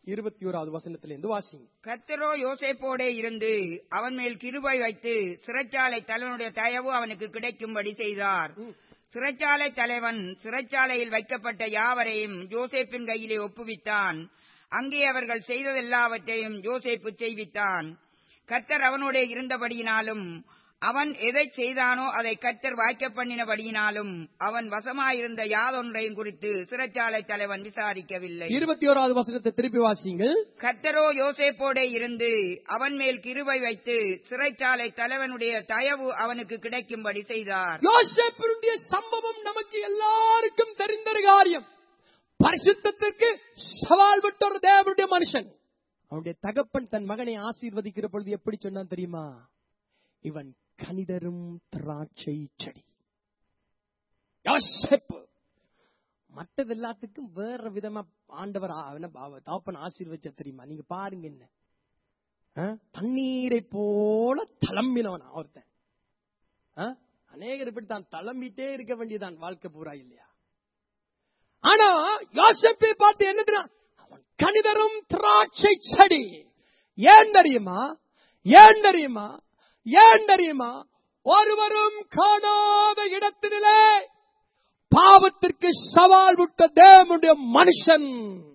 [SPEAKER 1] இருபத்தி ஓராவது வசனத்திலிருந்து வாசிங்க
[SPEAKER 3] கர்த்தரோ யோசேப்போடே இருந்து அவன் மேல் கிருபை வைத்து சிறைச்சாலை தலைவனுடைய தயவு அவனுக்கு கிடைக்கும்படி செய்தார் சிறைச்சாலை தலைவன் சிறைச்சாலையில் வைக்கப்பட்ட யாவரையும் யோசேப்பின் கையிலே ஒப்புவித்தான் அங்கே அவர்கள் செய்ததெல்லாவற்றையும் யோசேப்பு செய்வித்தான் கர்த்தர் அவனோடே இருந்தபடியினாலும் அவன் எதை செய்தானோ அதை கர்த்தர் வாய்க்க பண்ணினபடியினாலும் அவன் வசமாயிருந்த யாதொன்றையும் குறித்து சிறைச்சாலை தலைவன் விசாரிக்கவில்லை
[SPEAKER 1] இருபத்தி ஓராவது வசனத்தை திருப்பி வாசிங்கள்
[SPEAKER 3] கர்த்தரோ யோசேப்போடே இருந்து அவன் மேல் கிருபை வைத்து சிறைச்சாலை தலைவனுடைய தயவு அவனுக்கு கிடைக்கும்படி செய்தார்
[SPEAKER 1] யோசேப்பினுடைய சம்பவம் நமக்கு எல்லாருக்கும் தெரிந்த ஒரு காரியம் பரிசுத்தத்திற்கு சவால் விட்ட ஒரு தேவனுடைய மனுஷன் அவனுடைய தகப்பன் தன் மகனை ஆசீர்வதிக்கிற பொழுது எப்படி சொன்னான் தெரியுமா இவன் கனிதரும் திராட்சை செடி யோசேப்பு மற்றது எல்லாத்துக்கும் வேற விதமா ஆண்டவர் ஆ- என்ன அவ- தகப்பன் ஆசீர்வச்ச தெரியுமா நீங்க பாருங்க என்ன ஆ? தண்ணீரை போல தளம்பினவன் ஒருத்தன் ஆ? அநேகர் இப்படி தான் தளம்பிட்டே இருக்க வேண்டியதான் வாழ்க்கை பூரா இல்லையா ஆனா யோசப்பை பார்த்து என்ன தெரியுமா? அவன் கணிதரும் திராட்சை செடி ஏன் தெரியுமா ஏன் தெரியுமா ஏன் தெரியுமா ஒருவரும் காணாத இடத்திலே பாவத்திற்கு சவால் விட்ட தேவனுடைய மனுஷன்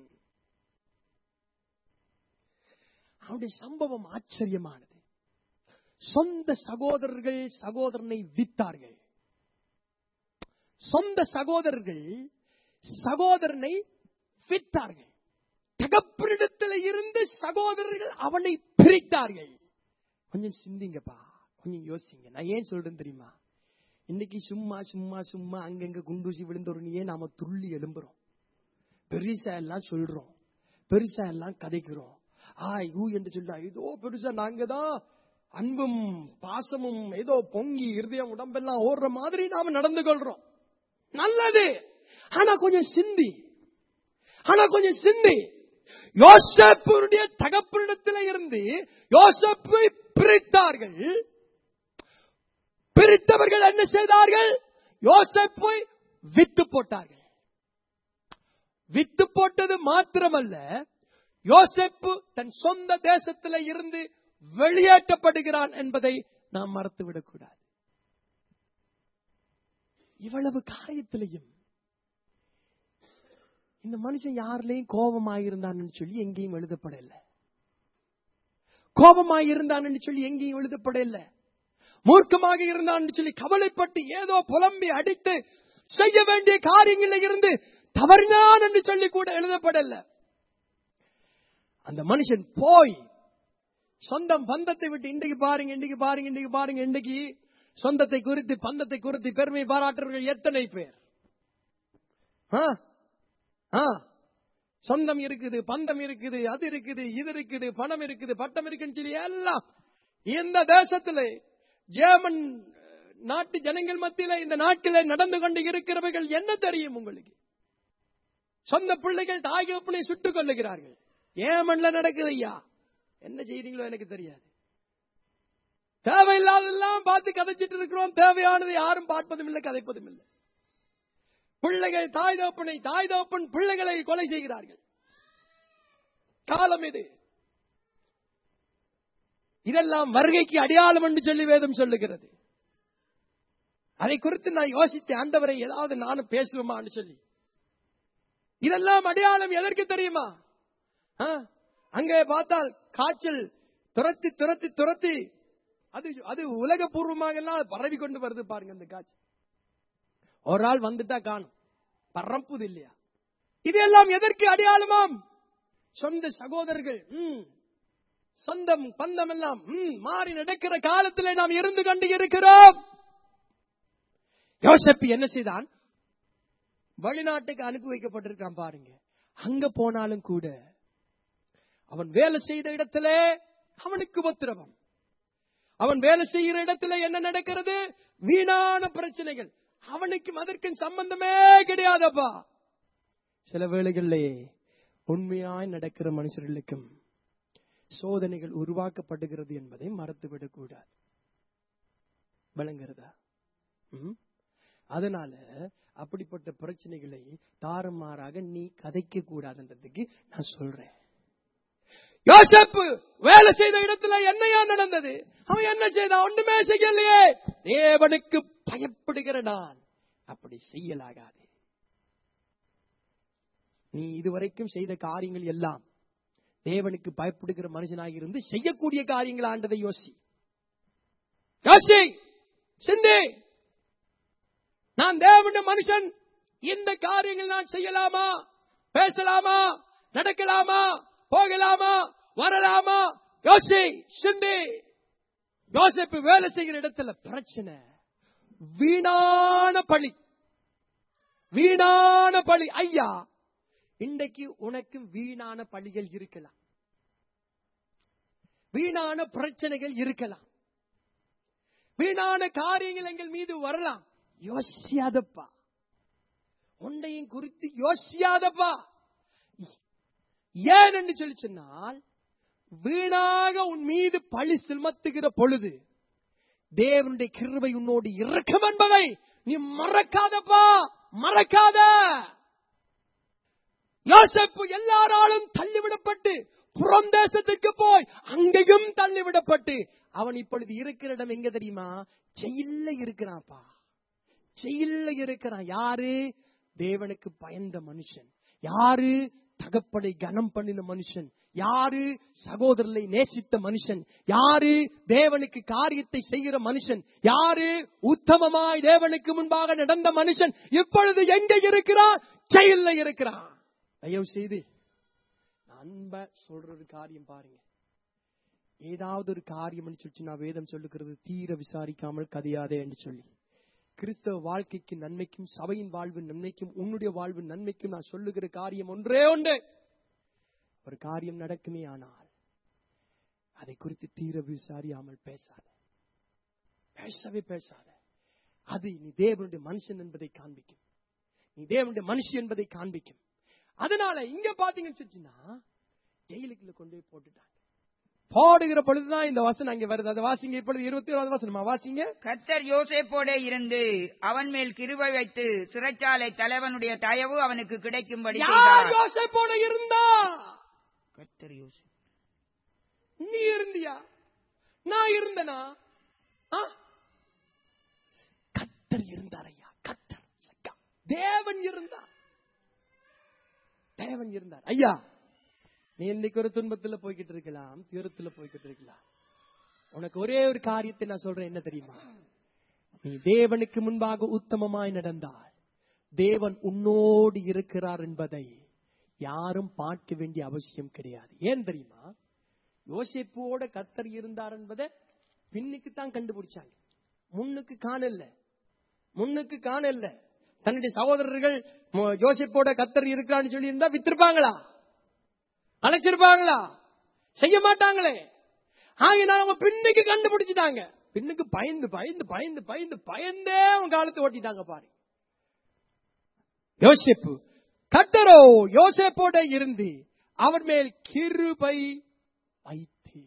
[SPEAKER 1] அவனுடைய சம்பவம் ஆச்சரியமானது சொந்த சகோதரர்கள் சகோதரனை வித்தார்கள் சொந்த சகோதரர்கள் சகோதரனை வித்தார்கள் தகப்பனிடத்தில் இருந்து சகோதரர்கள் அவனை பிரித்தார்கள் கொஞ்சம் சிந்திங்கப்பா கொஞ்சம் யோசிங்க நான் ஏன் சொல்றேன் தெரியுமா இன்னைக்கு சும்மா சும்மா சும்மா அங்கங்க குண்டூசி விழுந்தோடனே நாம துள்ளி எழும்புறோம் பெருசா எல்லாம் சொல்றோம் பெருசா எல்லாம் கதைக்கிறோம் ஆ யூ என்று சொல்ல ஏதோ பெருசா நாங்க தான் அன்பும் பாசமும் ஏதோ பொங்கி இருதயம் உடம்பெல்லாம் ஓடுற மாதிரி நாம நடந்து கொள்றோம் நல்லது ஆனா கொஞ்சம் சிந்தி ஆனா கொஞ்சம் சிந்தி யோசப்புடைய தகப்பனிடத்தில் இருந்து யோசப்பை பிரித்தார்கள் பிரித்தவர்கள் என்ன செய்தார்கள் யோசப்பை வித்து போட்டார்கள் வித்து போட்டது மாத்திரமல்ல யோசப்பு தன் சொந்த தேசத்தில் இருந்து வெளியேற்றப்படுகிறான் என்பதை நாம் மறந்துவிடக் கூடாது இவ்வளவு காரியத்திலையும் இந்த மனுஷன் யாரிலையும் கோபமாயிருந்தான்னு சொல்லி எங்கேயும் எழுதப்படல கோபமாயிருந்தான்னு சொல்லி எங்கேயும் எழுதப்படல மூர்க்கமாக இருந்தான்னு சொல்லி கவலைப்பட்டு ஏதோ புலம்பி அடித்து செய்ய வேண்டிய காரியங்களில் இருந்து தவறினான் என்று சொல்லி கூட எழுதப்படல அந்த மனுஷன் போய் சொந்தம் பந்தத்தை விட்டு இன்றைக்கு பாருங்க இன்றைக்கு பாருங்க இன்றைக்கு பாருங்க இன்றைக்கு சொந்தத்தை குறித்து பந்தத்தை குறித்து பெருமை பாராட்டுறவர்கள் எத்தனை பேர் ஆ? ஆ. சொந்தம் இருக்குது பந்தம் இருக்குது அது இருக்குது இது இருக்குது பணம் இருக்குது பட்டம் இருக்குன்னு சொல்லி எல்லாம் இந்த தேசத்திலே ஜேமன் நாட்டு ஜனங்கள் மத்தியில இந்த நாட்டிலே நடந்து கொண்டு இருக்கிறவர்கள் என்ன தெரியும் உங்களுக்கு சொந்த பிள்ளைகள் தாயகப்பிள்ளை சுட்டுக் கொள்ளுகிறார்கள் ஏமன்ல நடக்குது ஐயா என்ன செய்றீங்களோ எனக்கு தெரியாது தேவையில்லாதெல்லாம் பார்த்து கதைச்சிட்டு இருக்கிறோம் தேவையானதை யாரும் பார்ப்பதும் இல்லை கதைப்பதும் இல்லை பிள்ளைகள் தாய் தகப்பனை தாய் தகப்பன் பிள்ளைகளை கொலை செய்கிறார்கள் காலம் இது இதெல்லாம் வருகைக்கு அடையாளம் என்று சொல்லி வேதம் சொல்லுகிறது அதை குறித்து நான் யோசித்தேன் ஆண்டவரை ஏதாவது நானும் பேசுவோமான்னு சொல்லி இதெல்லாம் அடையாளம் எதற்கு தெரியுமா ஆ? அங்கே பார்த்தால் காய்ச்சல் துரத்தி துரத்தி துரத்தி அது அது உலகபூர்வமாக எல்லாம் பரவி கொண்டு வருது பாருங்க அந்த காய்ச்சல் ஒரு ஆள் வந்துட்டா காணும் பரப்புது இல்லையா இதெல்லாம் எதற்கு அடையாளமாம் சொந்த சகோதரர்கள் ம், சொந்தம் பந்தம் எல்லாம் ம், மாறி நடக்கிற காலத்திலே நாம் இருந்து கொண்டு இருக்கிறோம் யோசப்பி என்ன செய்தான் வெளிநாட்டுக்கு அனுப்பி வைக்கப்பட்டிருக்கான் பாருங்க அங்க போனாலும் கூட அவன் வேலை செய்த இடத்திலே அவனுக்கு உபத்திரவம் அவன் வேலை செய்கிற இடத்துல என்ன நடக்கிறது வீணான பிரச்சனைகள் அவனுக்கும் அதற்கும் சம்பந்தமே கிடையாதப்பா சில வேளைகளிலே உண்மையாய் நடக்கிற மனுஷர்களுக்கும் சோதனைகள் உருவாக்கப்படுகிறது என்பதை மறந்துவிடக் கூடாது விளங்குறதா ம்? அதனால அப்படிப்பட்ட பிரச்சனைகளை தாறுமாறாக நீ கதைக்க கூடாதுன்றதுக்கு நான் சொல்றேன் யோசப்பு வேலை செய்த இடத்துல என்னையா நடந்தது அவன் என்ன செய்தான் ஒண்ணுமே செய்யலையே தேவனுக்கு பயப்படுகிற நான் அப்படி செய்யலாகாது நீ இதுவரைக்கும் செய்த காரியங்கள் எல்லாம் தேவனுக்கு பயப்படுகிற மனுஷனாக இருந்து செய்யக்கூடிய காரியங்கள் ஆண்டதை யோசி யோசி சிந்தி நான் தேவனுடைய மனுஷன் இந்த காரியங்கள் நான் செய்யலாமா பேசலாமா நடக்கலாமா போகலாமா வரலாமா யோசி சிந்தி யோசிப்பு வேலை செய்கிற இடத்துல பிரச்சனை வீணான பழி வீணான பழி ஐயா இன்றைக்கு உனக்கு வீணான பழிகள் இருக்கலாம் வீணான பிரச்சனைகள் இருக்கலாம் வீணான காரியங்கள் எங்கள் மீது வரலாம் யோசியாதப்பா உன்னையும் குறித்து யோசியாதப்பா ஏன் என்று சொல்லி சொன்னால் வீணாக உன் மீது பழி சுமத்துகிற பொழுது தேவனுடைய கிருபை உன்னோடு இருக்கும் என்பதை நீ மறக்காதப்பா மறக்காத யோசப்பு எல்லாராலும் தள்ளிவிடப்பட்டு புறம் தேசத்துக்கு போய் அங்கேயும் தள்ளிவிடப்பட்டு அவன் இப்பொழுது இருக்கிற இடம் எங்க தெரியுமா ஜெயில்ல இருக்கிறான்ப்பா ஜெயில்ல இருக்கிறான் யாரு தேவனுக்கு பயந்த மனுஷன் யாரு தகப்படை கனம் பண்ணின மனுஷன் யாரு சகோதரரை நேசித்த மனுஷன் யாரு தேவனுக்கு காரியத்தை செய்கிற மனுஷன் யாரு உத்தமமாய் தேவனுக்கு முன்பாக நடந்த மனுஷன் இப்பொழுது எங்க இருக்கிறான் ஜெயில்ல இருக்கிறான் தயவு செய்து அன்ப சொல்ற ஒரு காரியம் பாருங்க ஏதாவது ஒரு காரியம் சொல்லி நான் வேதம் சொல்லுகிறது தீர விசாரிக்காமல் கதையாதே என்று சொல்லி கிறிஸ்தவ வாழ்க்கைக்கு நன்மைக்கும் சபையின் வாழ்வு நன்மைக்கும் உன்னுடைய வாழ்வு நன்மைக்கும் நான் சொல்லுகிற காரியம் ஒன்றே ஒன்று ஒரு காரியம் நடக்குமே ஆனால் அதை குறித்து தீர விசாரியாமல் பேசாத பேசவே பேசாத அது நீ தேவனுடைய மனுஷன் என்பதை காண்பிக்கும் நீ தேவனுடைய மனுஷன் என்பதை காண்பிக்கும் அதனால இங்க பாத்தீங்கன்னு சொல்லிச்சுன்னா ஜெயிலுக்குள்ள கொண்டு போய் போட்டுட்டாங்க போடுகிற பொழுதுதான் இந்த வசனம் அங்க வருது அதை வாசிங்க இப்பொழுது இருபத்தி ஓராவது வசனமா வாசிங்க
[SPEAKER 3] கர்த்தர் யோசேப்போடே இருந்து அவன் மேல் கிருபை வைத்து சிறைச்சாலை தலைவனுடைய தயவு அவனுக்கு கிடைக்கும்படி
[SPEAKER 1] யார்
[SPEAKER 3] செய்தார்
[SPEAKER 1] யோசேப்போட இருந்தா
[SPEAKER 3] கர்த்தர் யோசேப்
[SPEAKER 1] நீ இருந்தியா நான் இருந்தனா ஆ? கர்த்தர் இருந்தார் ஐயா கர்த்தர் சக்கா. தேவன் இருந்தார் தேவன் இருந்தார் ஐயா நீ இன்னைக்கு ஒரு துன்பத்துல போய்கிட்டு இருக்கலாம் துயரத்துல போய்கிட்டு இருக்கலாம் உனக்கு ஒரே ஒரு காரியத்தை நான் சொல்றேன் என்ன தெரியுமா நீ தேவனுக்கு முன்பாக உத்தமமாய் நடந்தால் தேவன் உன்னோடு இருக்கிறார் என்பதை யாரும் பார்க்க வேண்டிய அவசியம் கிடையாது ஏன் தெரியுமா யோசிப்போட கத்தர் இருந்தார் என்பதை பின்னுக்கு தான் கண்டுபிடிச்சாங்க முன்னுக்கு காணல முன்னுக்கு காணல தன்னுடைய சகோதரர்கள் மோ- யோசிப்போட கத்தர் இருக்கிறான்னு சொல்லி இருந்தா வித்திருப்பாங்களா அழைச்சிருப்பாங்களா செய்ய மாட்டாங்களே ஆகினால் அவங்க பின்னுக்கு கண்டுபிடிச்சிட்டாங்க பின்னுக்கு பயந்து பயந்து பயந்து பயந்து பயந்தே அவங்க காலத்தை ஓட்டிட்டாங்க பாரு யோசிப்பு கத்தரோ யோசேப்போட இருந்து அவர் மேல் கிருபை வைத்து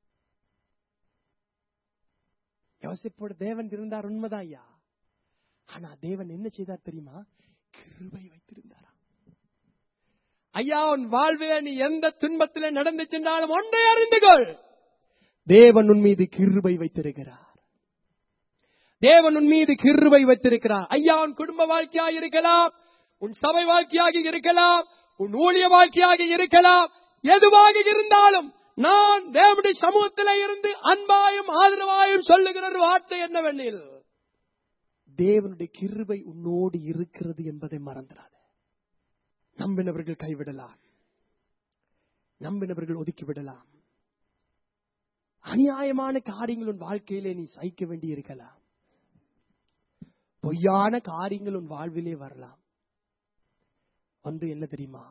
[SPEAKER 1] யோசிப்போட தேவன் இருந்தார் உண்மைதான் ஐயா ஆனா தேவன் என்ன செய்தார் தெரியுமா கிருபை வைத்திருந்தாரா ஐயா உன் வாழ்வில நீ எந்த துன்பத்தில நடந்து சென்றாலும் ஒன்றை அறிந்து கொள் தேவன் உன் மீது கிருபை வைத்திருக்கிறார் தேவன் உன் மீது கிருபை வைத்திருக்கிறார் ஐயா உன் குடும்ப வாழ்க்கையாக இருக்கலாம் உன் சபை வாழ்க்கையாக இருக்கலாம் உன் ஊழிய வாழ்க்கையாக இருக்கலாம் எதுவாக இருந்தாலும் நான் தேவனுடைய சமூகத்தில இருந்து அன்பாயும் ஆதரவாயும் சொல்லுகிற ஒரு வார்த்தை என்னவெனில் தேவனுடைய கிருபை உன்னோடு இருக்கிறது என்பதை மறந்துடாத நம்பினவர்கள் கைவிடலாம் நம்பினவர்கள் ஒதுக்கிவிடலாம் அநியாயமான காரியங்கள் உன் வாழ்க்கையிலே நீ சகிக்க வேண்டி இருக்கலாம் பொய்யான காரியங்கள் உன் வாழ்விலே வரலாம் ஒன்று என்ன தெரியுமா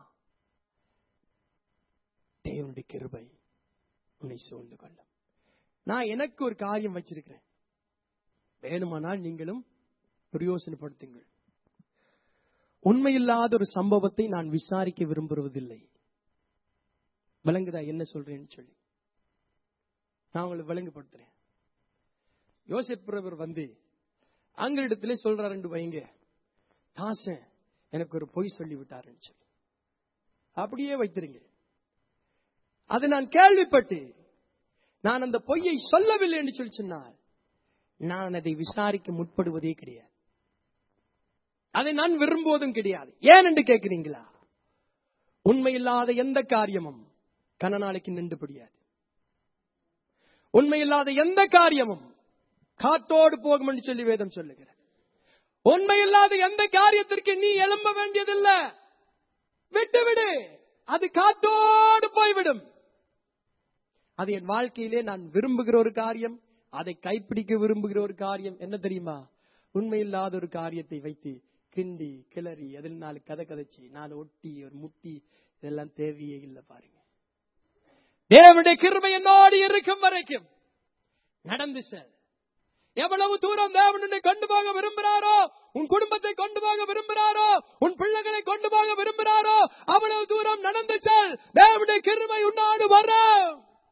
[SPEAKER 1] தேவனுடைய கிருபை உன்னை சூழ்ந்து கொள்ளும் நான் எனக்கு ஒரு காரியம் வச்சிருக்கிறேன் வேணுமானால் நீங்களும் பிரயோசனப்படுத்துங்கள் உண்மையில்லாத ஒரு சம்பவத்தை நான் விசாரிக்க விரும்புவதில்லை விளங்குதா என்ன சொல்றேன்னு சொல்லி நான் உங்களை விளங்குபடுத்துறேன் யோசிப்புறவர் வந்து அங்களிடத்திலே சொல்றாருன்னு வைங்க தாசன் எனக்கு ஒரு பொய் சொல்லி விட்டாருன்னு சொல்லி அப்படியே வைத்திருங்க அதை நான் கேள்விப்பட்டு நான் அந்த பொய்யை சொல்லவில்லை என்று சொல்லி சொன்னால் நான் அதை விசாரிக்க முற்படுவதே கிடையாது அதை நான் விரும்புவதும் கிடையாது ஏன் என்று கேட்கிறீங்களா உண்மையில்லாத எந்த காரியமும் கன நாளைக்கு நின்று முடியாது உண்மையில்லாத எந்த காரியமும் காத்தோடு போகும் என்று சொல்லி வேதம் சொல்லுகிறது உண்மையில்லாத எந்த காரியத்திற்கு நீ எழும்ப வேண்டியதில்லை விட்டு விடு அது காத்தோடு போய்விடும் அது என் வாழ்க்கையிலே நான் விரும்புகிற ஒரு காரியம் அதை கைப்பிடிக்க விரும்புகிற ஒரு காரியம் என்ன தெரியுமா உண்மையில்லாத ஒரு காரியத்தை வைத்து கிண்டி கிளறி அதில் நாலு கதை கதைச்சு நாலு ஒட்டி ஒரு முட்டி இதெல்லாம் தேவையே இல்லை பாருங்க தேவனுடைய கிருபை என்னோடு இருக்கும் வரைக்கும் நடந்து சார் எவ்வளவு தூரம் தேவனுடைய கொண்டு போக விரும்புகிறாரோ உன் குடும்பத்தை கொண்டு போக விரும்புகிறாரோ உன் பிள்ளைகளை கொண்டு போக விரும்புகிறாரோ அவ்வளவு தூரம் நடந்து செல் தேவனுடைய கிருபை உன்னோடு வரும்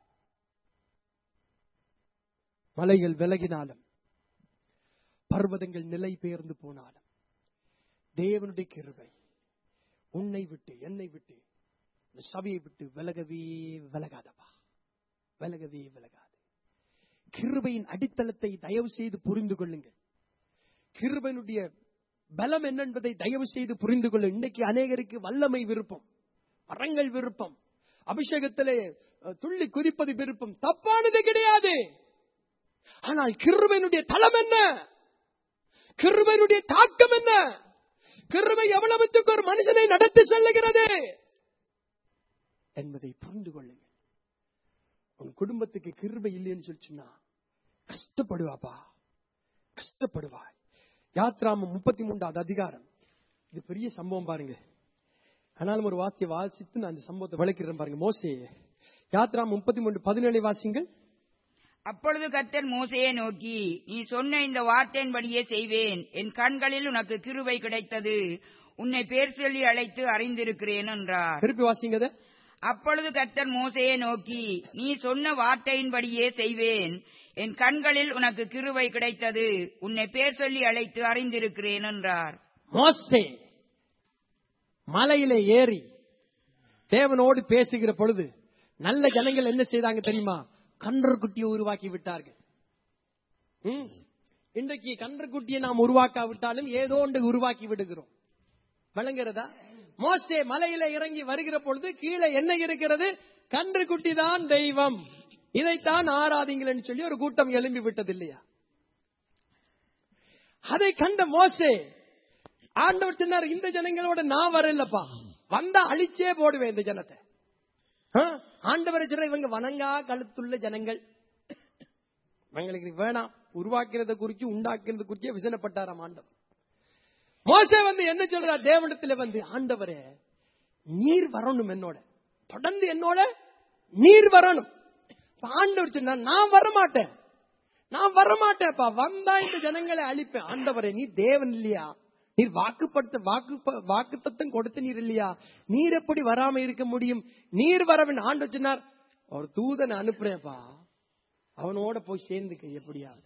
[SPEAKER 1] மலைகள் விலகினாலும் பர்வதங்கள் நிலை பெயர்ந்து போனாலும் தேவனுடைய கிருபை உன்னை விட்டு என்னை விட்டு இந்த சபையை விட்டு விலகவே விலகாதப்பா விலகவே விலகாது கிருபையின் அடித்தளத்தை தயவு செய்து புரிந்து கொள்ளுங்கள் கிருபையினுடைய பலம் என்ன என்பதை தயவு செய்து புரிந்து கொள்ள இன்னைக்கு அநேகருக்கு வல்லமை விருப்பம் வரங்கள் விருப்பம் அபிஷேகத்திலே அஹ், துள்ளி குதிப்பது விருப்பம் தப்பானது கிடையாது ஆனால் கிருபையினுடைய தளம் என்ன கிருபையினுடைய தாக்கம் என்ன கிருபை எவ்வளவுத்துக்கு ஒரு மனுஷனை நடத்தி செல்லுகிறது என்பதை புரிந்து கொள்ளுங்கள் உன் குடும்பத்துக்கு கிருபை இல்லைன்னு சொல்லி சொன்னா கஷ்டப்படுவாப்பா கஷ்டப்படுவாய் யாத்ராமம் முப்பத்தி மூன்றாவது அதிகாரம் இது பெரிய சம்பவம் பாருங்க ஆனாலும் ஒரு வார்த்தையை வாசித்து நான் அந்த சம்பவத்தை விளக்கிறேன் பாருங்க மோசே யாத்ரா முப்பத்தி மூன்று பதினேழு வாசிங்கள்
[SPEAKER 3] அப்பொழுது கர்த்தர் மோசையை நோக்கி நீ சொன்ன இந்த வார்த்தையின்படியே செய்வேன் என் கண்களில் உனக்கு கிருபை கிடைத்தது உன்னை பேர் சொல்லி அழைத்து அறிந்திருக்கிறேன் என்றார்
[SPEAKER 1] திருப்பி வாசிங்க அதை.
[SPEAKER 3] அப்பொழுது கர்த்தர் மோசையை நோக்கி நீ சொன்ன வார்த்தையின்படியே செய்வேன் என் கண்களில் உனக்கு கிருபை கிடைத்தது உன்னை பேர் சொல்லி அழைத்து அறிந்திருக்கிறேன் என்றார்
[SPEAKER 1] மோசே மலையில ஏறி தேவனோடு பேசுகிற பொழுது நல்ல ஜனங்கள் என்ன செய்தாங்க தெரியுமா கன்றக்குட்டியை உருவாக்கி விட்டார்கள் ம். இன்றைக்கு கன்றக்குட்டியை நாம் உருவாக்காவிட்டாலும் ஏதோ ஒன்றை உருவாக்கி விடுகிறோம் விளங்குறதா மோசே மலையில இறங்கி வருகிற பொழுது கீழே என்ன இருக்கிறது கன்றுக்குட்டி தான் தெய்வம் இதைத்தான் ஆராதிங்களன்னு சொல்லி ஒரு கூட்டம் எழும்பி விட்டது இல்லையா அதை கண்ட மோசே ஆண்டவர் சொன்னார் இந்த ஜனங்களோட நான் வரலப்பா வந்தா அழிச்சே போடுவேன் இந்த ஜனத்தை ஆ? ஆண்டவரை சொல்ற இவங்க வணங்கா கழுத்துள்ள ஜனங்கள் இவங்களுக்கு இது வேணாம் உருவாக்குறத குறிச்சு உண்டாக்குறது குறிச்சே விசனப்பட்டாராம் ஆண்டவர் மோசே வந்து என்ன சொல்றார் தேவனத்துல வந்து ஆண்டவரே நீர் வரணும் என்னோட தொடர்ந்து என்னோட நீர் வரணும் இப்ப ஆண்டவர் சொன்னா நான் வரமாட்டேன் நான் வரமாட்டேன்ப்பா வந்தா இந்த ஜனங்களை அழிப்பேன் ஆண்டவரே நீ தேவன் இல்லையா நீர் வாக்குப்படுத்த வாக்கு வாக்கு தத்தம் கொடுத்த நீர் இல்லையா நீர் எப்படி வராம இருக்க முடியும் நீர் வரவன் ஆண்டு சொன்னார் ஒரு தூதனை அனுப்புறேன்ப்பா அவனோட போய் சேர்ந்துக்க எப்படியாவது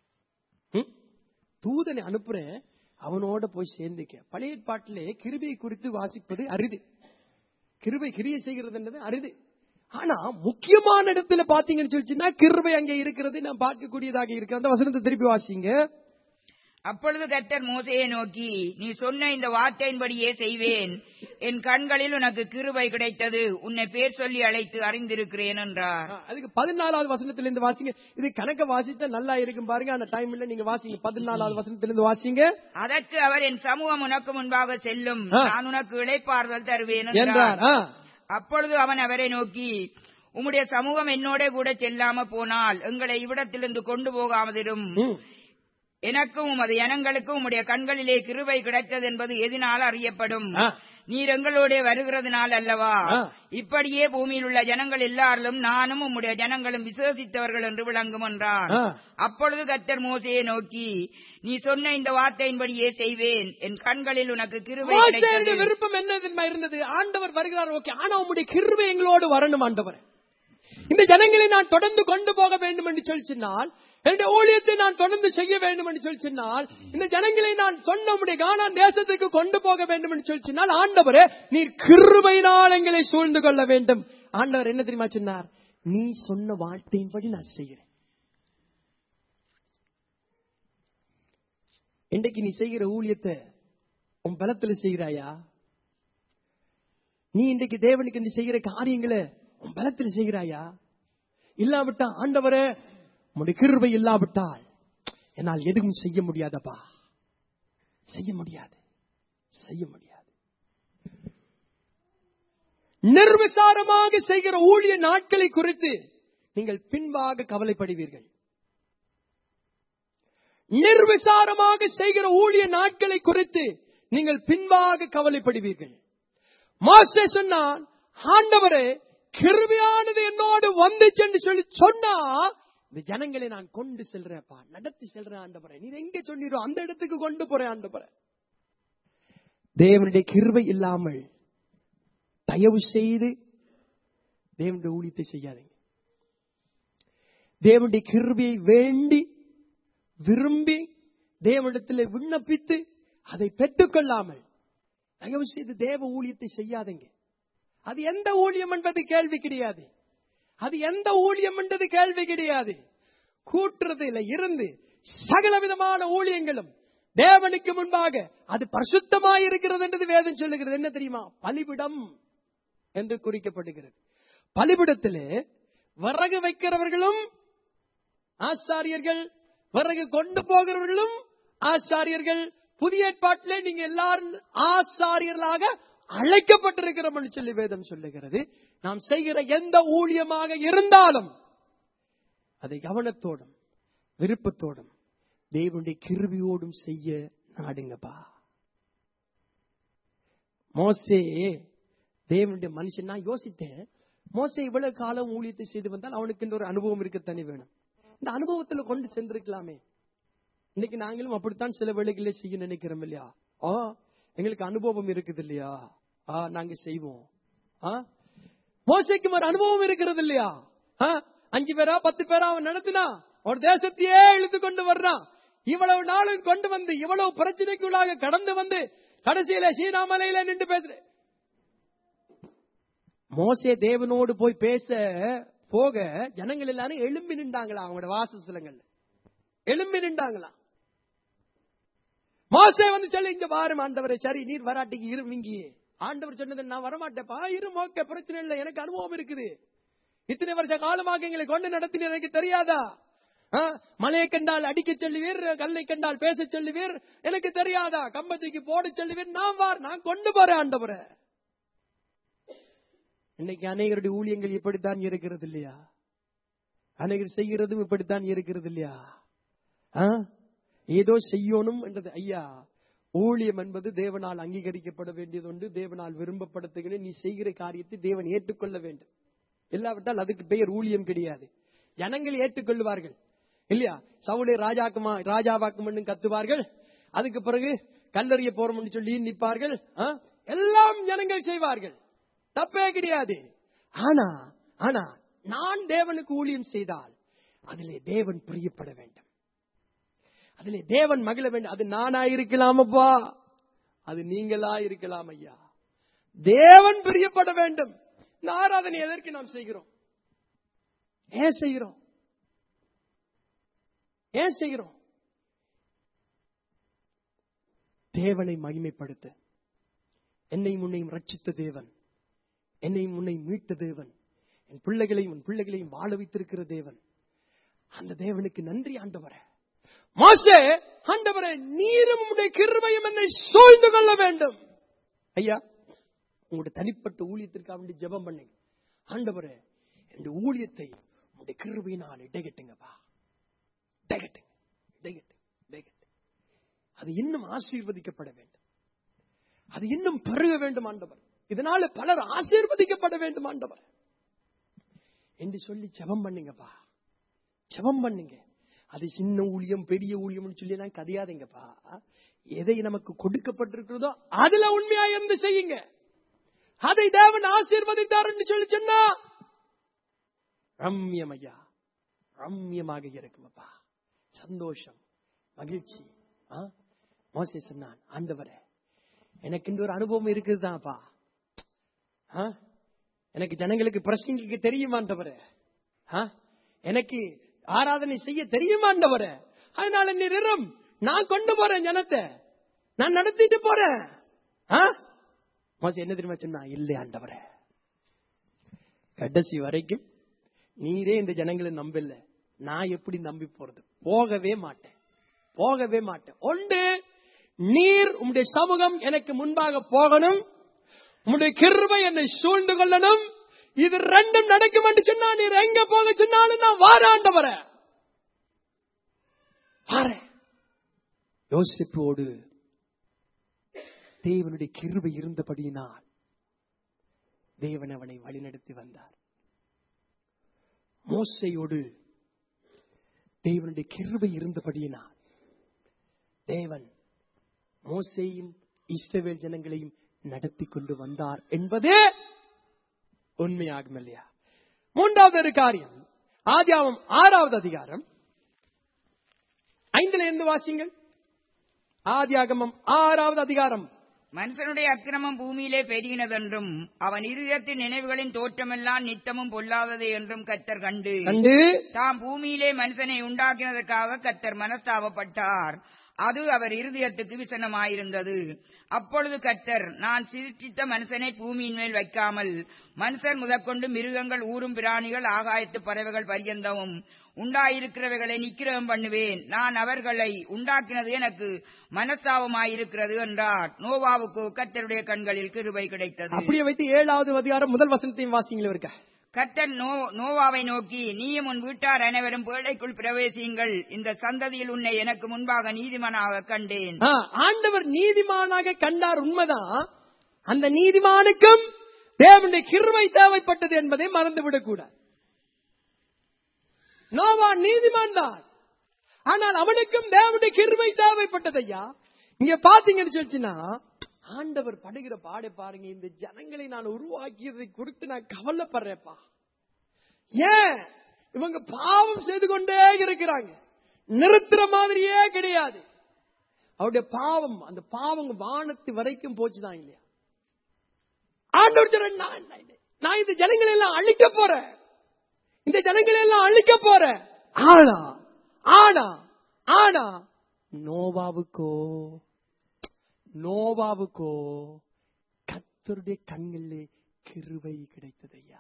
[SPEAKER 1] ம்? தூதனை அனுப்புறேன் அவனோட போய் சேர்ந்துக்க பழைய பாட்டிலே கிருபை குறித்து வாசிப்பது அரிது கிருபை கிரியை செய்கிறது என்பது அரிது ஆனா முக்கியமான இடத்துல பாத்தீங்கன்னு சொல்லிச்சுன்னா கிருபை அங்க இருக்கிறது நான் பார்க்கக்கூடியதாக இருக்கு அந்த வசனத்தை திருப்பி வாசிங்க
[SPEAKER 3] அப்பொழுது கர்த்தர் மோசையை நோக்கி நீ சொன்ன இந்த வார்த்தையின்படியே செய்வேன் என் கண்களில் உனக்கு கிருபை கிடைத்தது உன்னை பேர் சொல்லி அழைத்து அறிந்திருக்கிறேன் என்றார்
[SPEAKER 1] ஆ, அதுக்கு பதினாலாவது வசனத்துல இருந்து வாசிங்க இது கணக்க வாசித்தா நல்லா இருக்கும் பாருங்க அந்த டைம்ல நீங்க வாசிங்க பதினாலாவது வசனத்துல இருந்து வாசிங்க
[SPEAKER 3] அதற்கு அவர் என் சமூகம் உனக்கு முன்பாக செல்லும்
[SPEAKER 1] ஆ.
[SPEAKER 3] நான் உனக்கு இளைப்பாறுதல் தருவேன்
[SPEAKER 1] என்றார்
[SPEAKER 3] என்றார்
[SPEAKER 1] ஆ.
[SPEAKER 3] அப்பொழுது அவன் அவரை நோக்கி உம்முடைய சமூகம் என்னோட கூட செல்லாம போனால் எங்களை இவ்விடத்திலிருந்து கொண்டு போகாமதிரும்
[SPEAKER 1] ம்.
[SPEAKER 3] எனக்கும் உமது ஜனங்களுக்கும் உம்முடைய கண்களிலே கிருபை கிடைத்தது என்பது எதினால் அறியப்படும்
[SPEAKER 1] ஆ.
[SPEAKER 3] நீர் எங்களோட வருகிறதுனால் அல்லவா
[SPEAKER 1] ஆ.
[SPEAKER 3] இப்படியே பூமியில் உள்ள ஜனங்கள் எல்லாரிலும் நானும் உம்முடைய ஜனங்களும் விசுவசித்தவர்கள் என்று விளங்கும் என்றார்
[SPEAKER 1] ஆ.
[SPEAKER 3] அப்பொழுது கர்த்தர் மோசையை நோக்கி நீ சொன்ன இந்த வார்த்தையின்படியே செய்வேன் என் கண்களில் உனக்கு கிருபை
[SPEAKER 1] மோசேயுடைய
[SPEAKER 3] கிடைத்தது
[SPEAKER 1] விருப்பம் என்ன தெரியுமா இருந்தது ஆண்டவர் வருகிறார் ஓகே ஆனா உம்முடைய கிருபை எங்களோடு வரணும் ஆண்டவர் இந்த ஜனங்களை நான் தொடர்ந்து கொண்டு போக வேண்டும் என்று சொல்லி சொன்னால் என்னுடைய ஊழியத்தை நான் தொடர்ந்து செய்ய வேண்டும் என்று சொல்லி சொன்னால் இந்த ஜனங்களை நான் சொன்ன உம்முடைய கானான் தேசத்துக்கு கொண்டு போக வேண்டும் என்று சொல்லி சொன்னால் ஆண்டவரே நீர் கிருபையினால் எங்களை சூழ்ந்து கொள்ள வேண்டும் ஆண்டவர் என்ன தெரியுமா சொன்னார் நீ சொன்ன வார்த்தையின்படி நான் செய்கிறேன் இன்றைக்கு நீ செய்கிற ஊழியத்தை உன் பலத்துல செய்கிறாயா நீ இன்றைக்கு தேவனுக்கு நீ செய்கிற காரியங்களை உன் பலத்துல செய்கிறாயா இல்லாவிட்டா ஆண்டவரே உம்முடைய கிருபை இல்லாவிட்டால் என்னால் எதுவும் செய்ய முடியாதப்பா செய்ய முடியாது செய்ய முடியாது நிர்விசாரமாக செய்கிற ஊழிய நாட்களை குறித்து நீங்கள் பின்பாக கவலைப்படுவீர்கள் நிர்விசாரமாக செய்கிற ஊழிய நாட்களை குறித்து நீங்கள் பின்பாக கவலைப்படுவீர்கள் மோசே சொன்னான் ஆண்டவரே கிருபையானது என்னோடு வந்துச்சு என்று சொல்லி சொன்னா இந்த ஜனங்களை நான் கொண்டு செல்றேன்ப்பா நடத்தி செல்றேன் ஆண்டவரே நீ எங்க சொன்னீரோ அந்த இடத்துக்கு கொண்டு போறேன் ஆண்டவரே தேவனுடைய கிருபை இல்லாமல் தயவு செய்து தேவனுடைய ஊழியத்தை செய்யாதீங்க தேவனுடைய கிருபையை வேண்டி விரும்பி தேவனிடத்தில் விண்ணப்பித்து அதை பெற்றுக்கொள்ளாமல் தயவு செய்து தேவ ஊழியத்தை செய்யாதீங்க அது எந்த ஊழியம் என்பது கேள்வி கிடையாது அது எந்த ஊழியம் என்றது கேள்வி கிடையாது கூட்டுறதுல இருந்து சகல விதமான ஊழியங்களும் தேவனுக்கு முன்பாக அது பரிசுத்தமாய் இருக்கிறது என்றது வேதம் சொல்லுகிறது என்ன தெரியுமா பலிபிடம் என்று குறிக்கப்படுகிறது பலிபிடத்திலே விறகு வைக்கிறவர்களும் ஆசாரியர்கள் விறகு கொண்டு போகிறவர்களும் ஆசாரியர்கள் புதிய ஏற்பாட்டிலே நீங்க எல்லாரும் ஆசாரியர்களாக அழைக்கப்பட்டிருக்கிறோம் என்று சொல்லி வேதம் சொல்லுகிறது நாம் செய்கிற எந்த ஊழியமாக இருந்தாலும் அதை கவனத்தோடும் விருப்பத்தோடும் தேவனுடைய கிருபியோடும் செய்ய நாடுங்கப்பா மோசே தேவனுடைய மனுஷன் நான் யோசித்தேன் மோசே இவ்வளவு காலம் ஊழியத்தை செய்து வந்தால் அவனுக்கு ஒரு அனுபவம் இருக்கத்தானே வேணும் இந்த அனுபவத்துல கொண்டு சென்றிருக்கலாமே இன்னைக்கு நாங்களும் அப்படித்தான் சில வேலைகளை செய்ய நினைக்கிறோம் இல்லையா ஆ எங்களுக்கு அனுபவம் இருக்குது இல்லையா ஆ நாங்க செய்வோம் ஆ மோசைக்கு ஒரு அனுபவம் இருக்கிறது இல்லையா ஆ, அஞ்சு பேரா பத்து பேரா அவன் நடத்தினா ஒரு தேசத்தையே இழுத்து கொண்டு வர்றான் இவ்வளவு நாளும் கொண்டு வந்து இவ்வளவு பிரச்சனைக்குள்ளாக கடந்து வந்து கடைசியில சீனாமலையில நின்று பேசுற மோசே தேவனோடு போய் பேச போக ஜனங்கள் எல்லாரும் எழும்பி நின்றாங்களா அவங்களோட வாசஸ்தலங்கள்ல எழும்பி நின்றாங்களா மோசே வந்து சொல்லி இங்க பாரு ஆண்டவரே சரி நீர் வராட்டிக்கு இரு இங்கேயே ஆண்டவர் சொன்னது நான் வரமாட்டேப்பா இரு ஓகே பிரச்சனை இல்லை எனக்கு அனுபவம் இருக்குது இத்தனை வருஷ காலமாக எங்களை கொண்டு நடத்தின எனக்கு தெரியாதா ஆ, மலையை கண்டால் அடிக்க சொல்லுவீர் கல்லை கண்டால் பேச சொல்லுவீர் எனக்கு தெரியாதா கம்பத்துக்கு போட சொல்லுவீர் நான் வார் நான் கொண்டு போறேன் ஆண்டவரை இன்னைக்கு அநேகருடைய ஊழியங்கள் இப்படித்தான் இருக்கிறது இல்லையா அநேகர் செய்கிறதும் இப்படித்தான் இருக்கிறது இல்லையா ஆ? ஏதோ செய்யணும் என்றது ஐயா ஊழியம் என்பது தேவனால் அங்கீகரிக்கப்பட வேண்டியது ஒன்று தேவனால் விரும்பப்படுத்துகிற நீ செய்கிற காரியத்தை தேவன் ஏற்றுக்கொள்ள வேண்டும் இல்லாவிட்டால் அதுக்கு பெயர் ஊழியம் கிடையாது ஜனங்கள் ஏற்றுக்கொள்வார்கள் இல்லையா சவுளை ராஜாக்குமா ராஜாவாக்குமன்னு கத்துவார்கள் அதுக்கு பிறகு கல்லறிய போறோம்னு சொல்லி நிற்பார்கள் ஆ? எல்லாம் ஜனங்கள் செய்வார்கள் தப்பே கிடையாது ஆனா ஆனா நான் தேவனுக்கு ஊழியம் செய்தால் அதிலே தேவன் பிரியப்பட வேண்டும் அதிலே தேவன் மகிழ வேண்டும் அது நானா இருக்கலாமப்பா அது நீங்களா இருக்கலாம் ஐயா தேவன் பிரியப்பட வேண்டும் இந்த ஆராதனை எதற்கு நாம் செய்கிறோம் ஏன் செய்கிறோம் ஏன் செய்கிறோம் தேவனை மகிமைப்படுத்த என்னையும் உன்னையும் ரட்சித்த தேவன் என்னையும் உன்னை மீட்ட தேவன் என் பிள்ளைகளையும் உன் பிள்ளைகளையும் வாழ வைத்திருக்கிற தேவன் அந்த தேவனுக்கு நன்றி ஆண்டவரே மோசே ஆண்டவரே நீரும் உம்முடைய கிருபையும் என்னை சூழ்ந்து கொள்ள வேண்டும் ஐயா உங்களுடைய தனிப்பட்ட ஊழியத்திற்காக வேண்டி ஜெபம் பண்ணுங்க ஆண்டவரே இந்த ஊழியத்தை உங்களுடைய கிருபையினால் இடைகட்டுங்கப்பா இடைகட்டுங்க இடைகட்டுங்க இடைகட்டுங்க அது இன்னும் ஆசீர்வதிக்கப்பட வேண்டும் அது இன்னும் பெருக வேண்டும் ஆண்டவர் இதனால பலர் ஆசீர்வதிக்கப்பட வேண்டும் ஆண்டவர் என்று சொல்லி ஜெபம் பண்ணுங்கப்பா ஜெபம் பண்ணுங்க அது சின்ன ஊழியம் பெரிய ஊழியம்னு சொல்லி நான் கதையாதீங்கப்பா எதை நமக்கு கொடுக்கப்பட்டிருக்கிறதோ அதுல உண்மையா இருந்து செய்யுங்க அதை தேவன் ஆசீர்வதித்தார் என்று சொல்லி சொன்னா ரம்யம் ஐயா ரம்யமாக இருக்குமப்பா சந்தோஷம் மகிழ்ச்சி ஆ? மோசே சொன்னான் ஆண்டவரே எனக்கு இந்த ஒரு அனுபவம் இருக்குதுதான்ப்பா ஆ? எனக்கு ஜனங்களுக்கு பிரசங்கிக்க தெரியுமாண்டவரே ஆ? எனக்கு ஆராதனை செய்ய தெரியுமாண்டவரே அதனால நீ நிறம் நான் கொண்டு போறேன் ஜனத்தை நான் நடத்திட்டு போறேன் ஆ? மோசே என்ன தெரியுமா சொன்னா இல்லை ஆண்டவரே கடைசி வரைக்கும் நீரே இந்த ஜனங்களை நம்பல நான் எப்படி நம்பி போறது போகவே மாட்டேன் போகவே மாட்டேன் ஒன்று நீர் உம்முடைய சமூகம் எனக்கு முன்பாக போகணும் உம்முடைய கிருபை என்னை சூழ்ந்து கொள்ளணும் இது ரெண்டும் நடக்கும் என்று சொன்னா நீர் எங்க போக சொன்னாலும் நான் வாராண்டவர வாரேன் யோசிப்போடு தேவனுடைய கிருபை இருந்தபடியினால் தேவன் அவனை வழிநடத்தி வந்தார் மோசையோடு தேவனுடைய கிருபை இருந்தபடியினால் தேவன் மோசையும் இஸ்ரவேல் ஜனங்களையும் நடத்தி கொண்டு வந்தார் என்பதே உண்மையாகும் இல்லையா மூன்றாவது ஒரு காரியம் ஆதியாமம் ஆறாவது அதிகாரம் ஐந்துல இருந்து வாசிங்கள் ஆதியாகமம் ஆறாவது அதிகாரம்
[SPEAKER 3] மனுஷனுடைய அக்கிரமம் பூமியிலே பெருகினதென்றும் அவன் இருதயத்தின் நினைவுகளின் தோற்றமெல்லாம் நித்தமும் பொல்லாதது என்றும் கத்தர் கண்டு
[SPEAKER 1] கண்டு
[SPEAKER 3] தாம் பூமியிலே மனுஷனை உண்டாக்கினதற்காக கத்தர் மனஸ்தாபப்பட்டார் அது அவர் இருதயத்துக்கு விசனமாயிருந்தது அப்பொழுது கத்தர் நான் சிருஷ்டித்த மனுஷனை பூமியின் மேல் வைக்காமல் மனுஷர் முதற்கொண்டு மிருகங்கள் ஊரும் பிராணிகள் ஆகாயத்து பறவைகள் பரியந்தமும் உண்டாயிருக்கிறவைகளை நிக்கிரகம் பண்ணுவேன் நான் அவர்களை உண்டாக்கினது எனக்கு மனஸ்தாபமாயிருக்கிறது என்றார் நோவாவுக்கு கத்தருடைய கண்களில் கிருபை கிடைத்தது
[SPEAKER 1] அப்படியே வைத்து ஏழாவது அதிகாரம் முதல் வசனத்தையும் வாசிங்களே இருக்க
[SPEAKER 3] கர்த்தர் நோ- நோவாவை நோக்கி நீயும் உன் வீட்டார் அனைவரும் பேழைக்குள் பிரவேசியுங்கள் இந்த சந்ததியில் உன்னை எனக்கு முன்பாக நீதிமானாக கண்டேன்
[SPEAKER 1] ஆ, ஆண்டவர் நீதிமானாக கண்டார் உண்மைதான் அந்த நீதிமானுக்கும் தேவனுடைய கிருவை தேவைப்பட்டது என்பதை மறந்துவிடக் கூடாது நோவா நீதிமான் தான் ஆனால் அவனுக்கும் தேவனுடைய கிருவை தேவைப்பட்டது ஐயா இங்க பாத்தீங்கன்னு சொல்லிச்சுன்னா ஆண்டவர் படுகிற பாடை பாருங்க இந்த ஜனங்களை நான் உருவாக்கியதை குறித்து நான் கவலைப்படுறேப்பா ஏன் இவங்க பாவம் செய்து கொண்டே இருக்கிறாங்க நிறுத்துற மாதிரியே கிடையாது அவருடைய பாவம் அந்த பாவம் வானத்து வரைக்கும் போச்சுதான் இல்லையா ஆண்டவர் சொல்றார், நான் நான் இந்த ஜனங்களை எல்லாம் அழிக்க போறேன் இந்த ஜனங்களை எல்லாம் அழிக்க போறேன் ஆனா ஆனா ஆனா நோவாவுக்கோ நோவாவுக்கோ கத்தருடைய கண்களிலே கிருபை கிடைத்தது ஐயா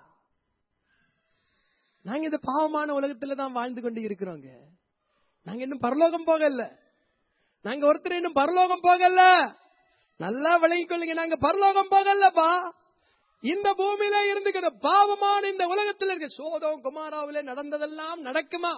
[SPEAKER 1] நாங்க இந்த பாவமான உலகத்துல தான் வாழ்ந்து கொண்டு இருக்கிறோங்க நாங்க இன்னும் பரலோகம் போகல நாங்க ஒருத்தர் இன்னும் பரலோகம் போகல நல்லா விளங்கிக் கொள்ளுங்க நாங்க பரலோகம் போகலப்பா இந்த பூமியில இருந்துக்கிற பாவமான இந்த உலகத்தில் இருக்க சோதம் குமாராவில நடந்ததெல்லாம் நடக்குமா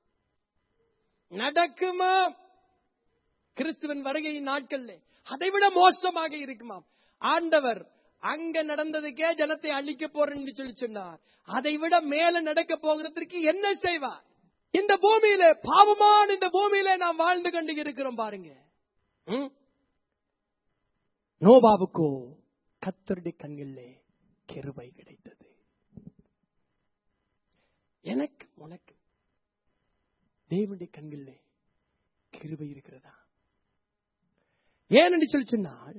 [SPEAKER 1] நடக்குமா கிறிஸ்துவன் வருகையின் நாட்கள்ல அதைவிட மோசமாக இருக்குமாம் ஆண்டவர் அங்க நடந்ததுக்கே ஜனத்தை அழிக்க போறேன்னு சொல்லி சொன்னார் அதை விட மேல நடக்க போகிறதுக்கு என்ன செய்வார் இந்த பூமியில பாவமான இந்த பூமியில நாம் வாழ்ந்து கொண்டு இருக்கிறோம் பாருங்க ம்? நோபாவுக்கோ கத்தருடைய கண்களிலே கிருபை கிடைத்தது எனக்கு உனக்கு தேவனுடைய கண்களிலே கிருபை இருக்கிறதா ஏனென்று சொல்லி சொன்னால்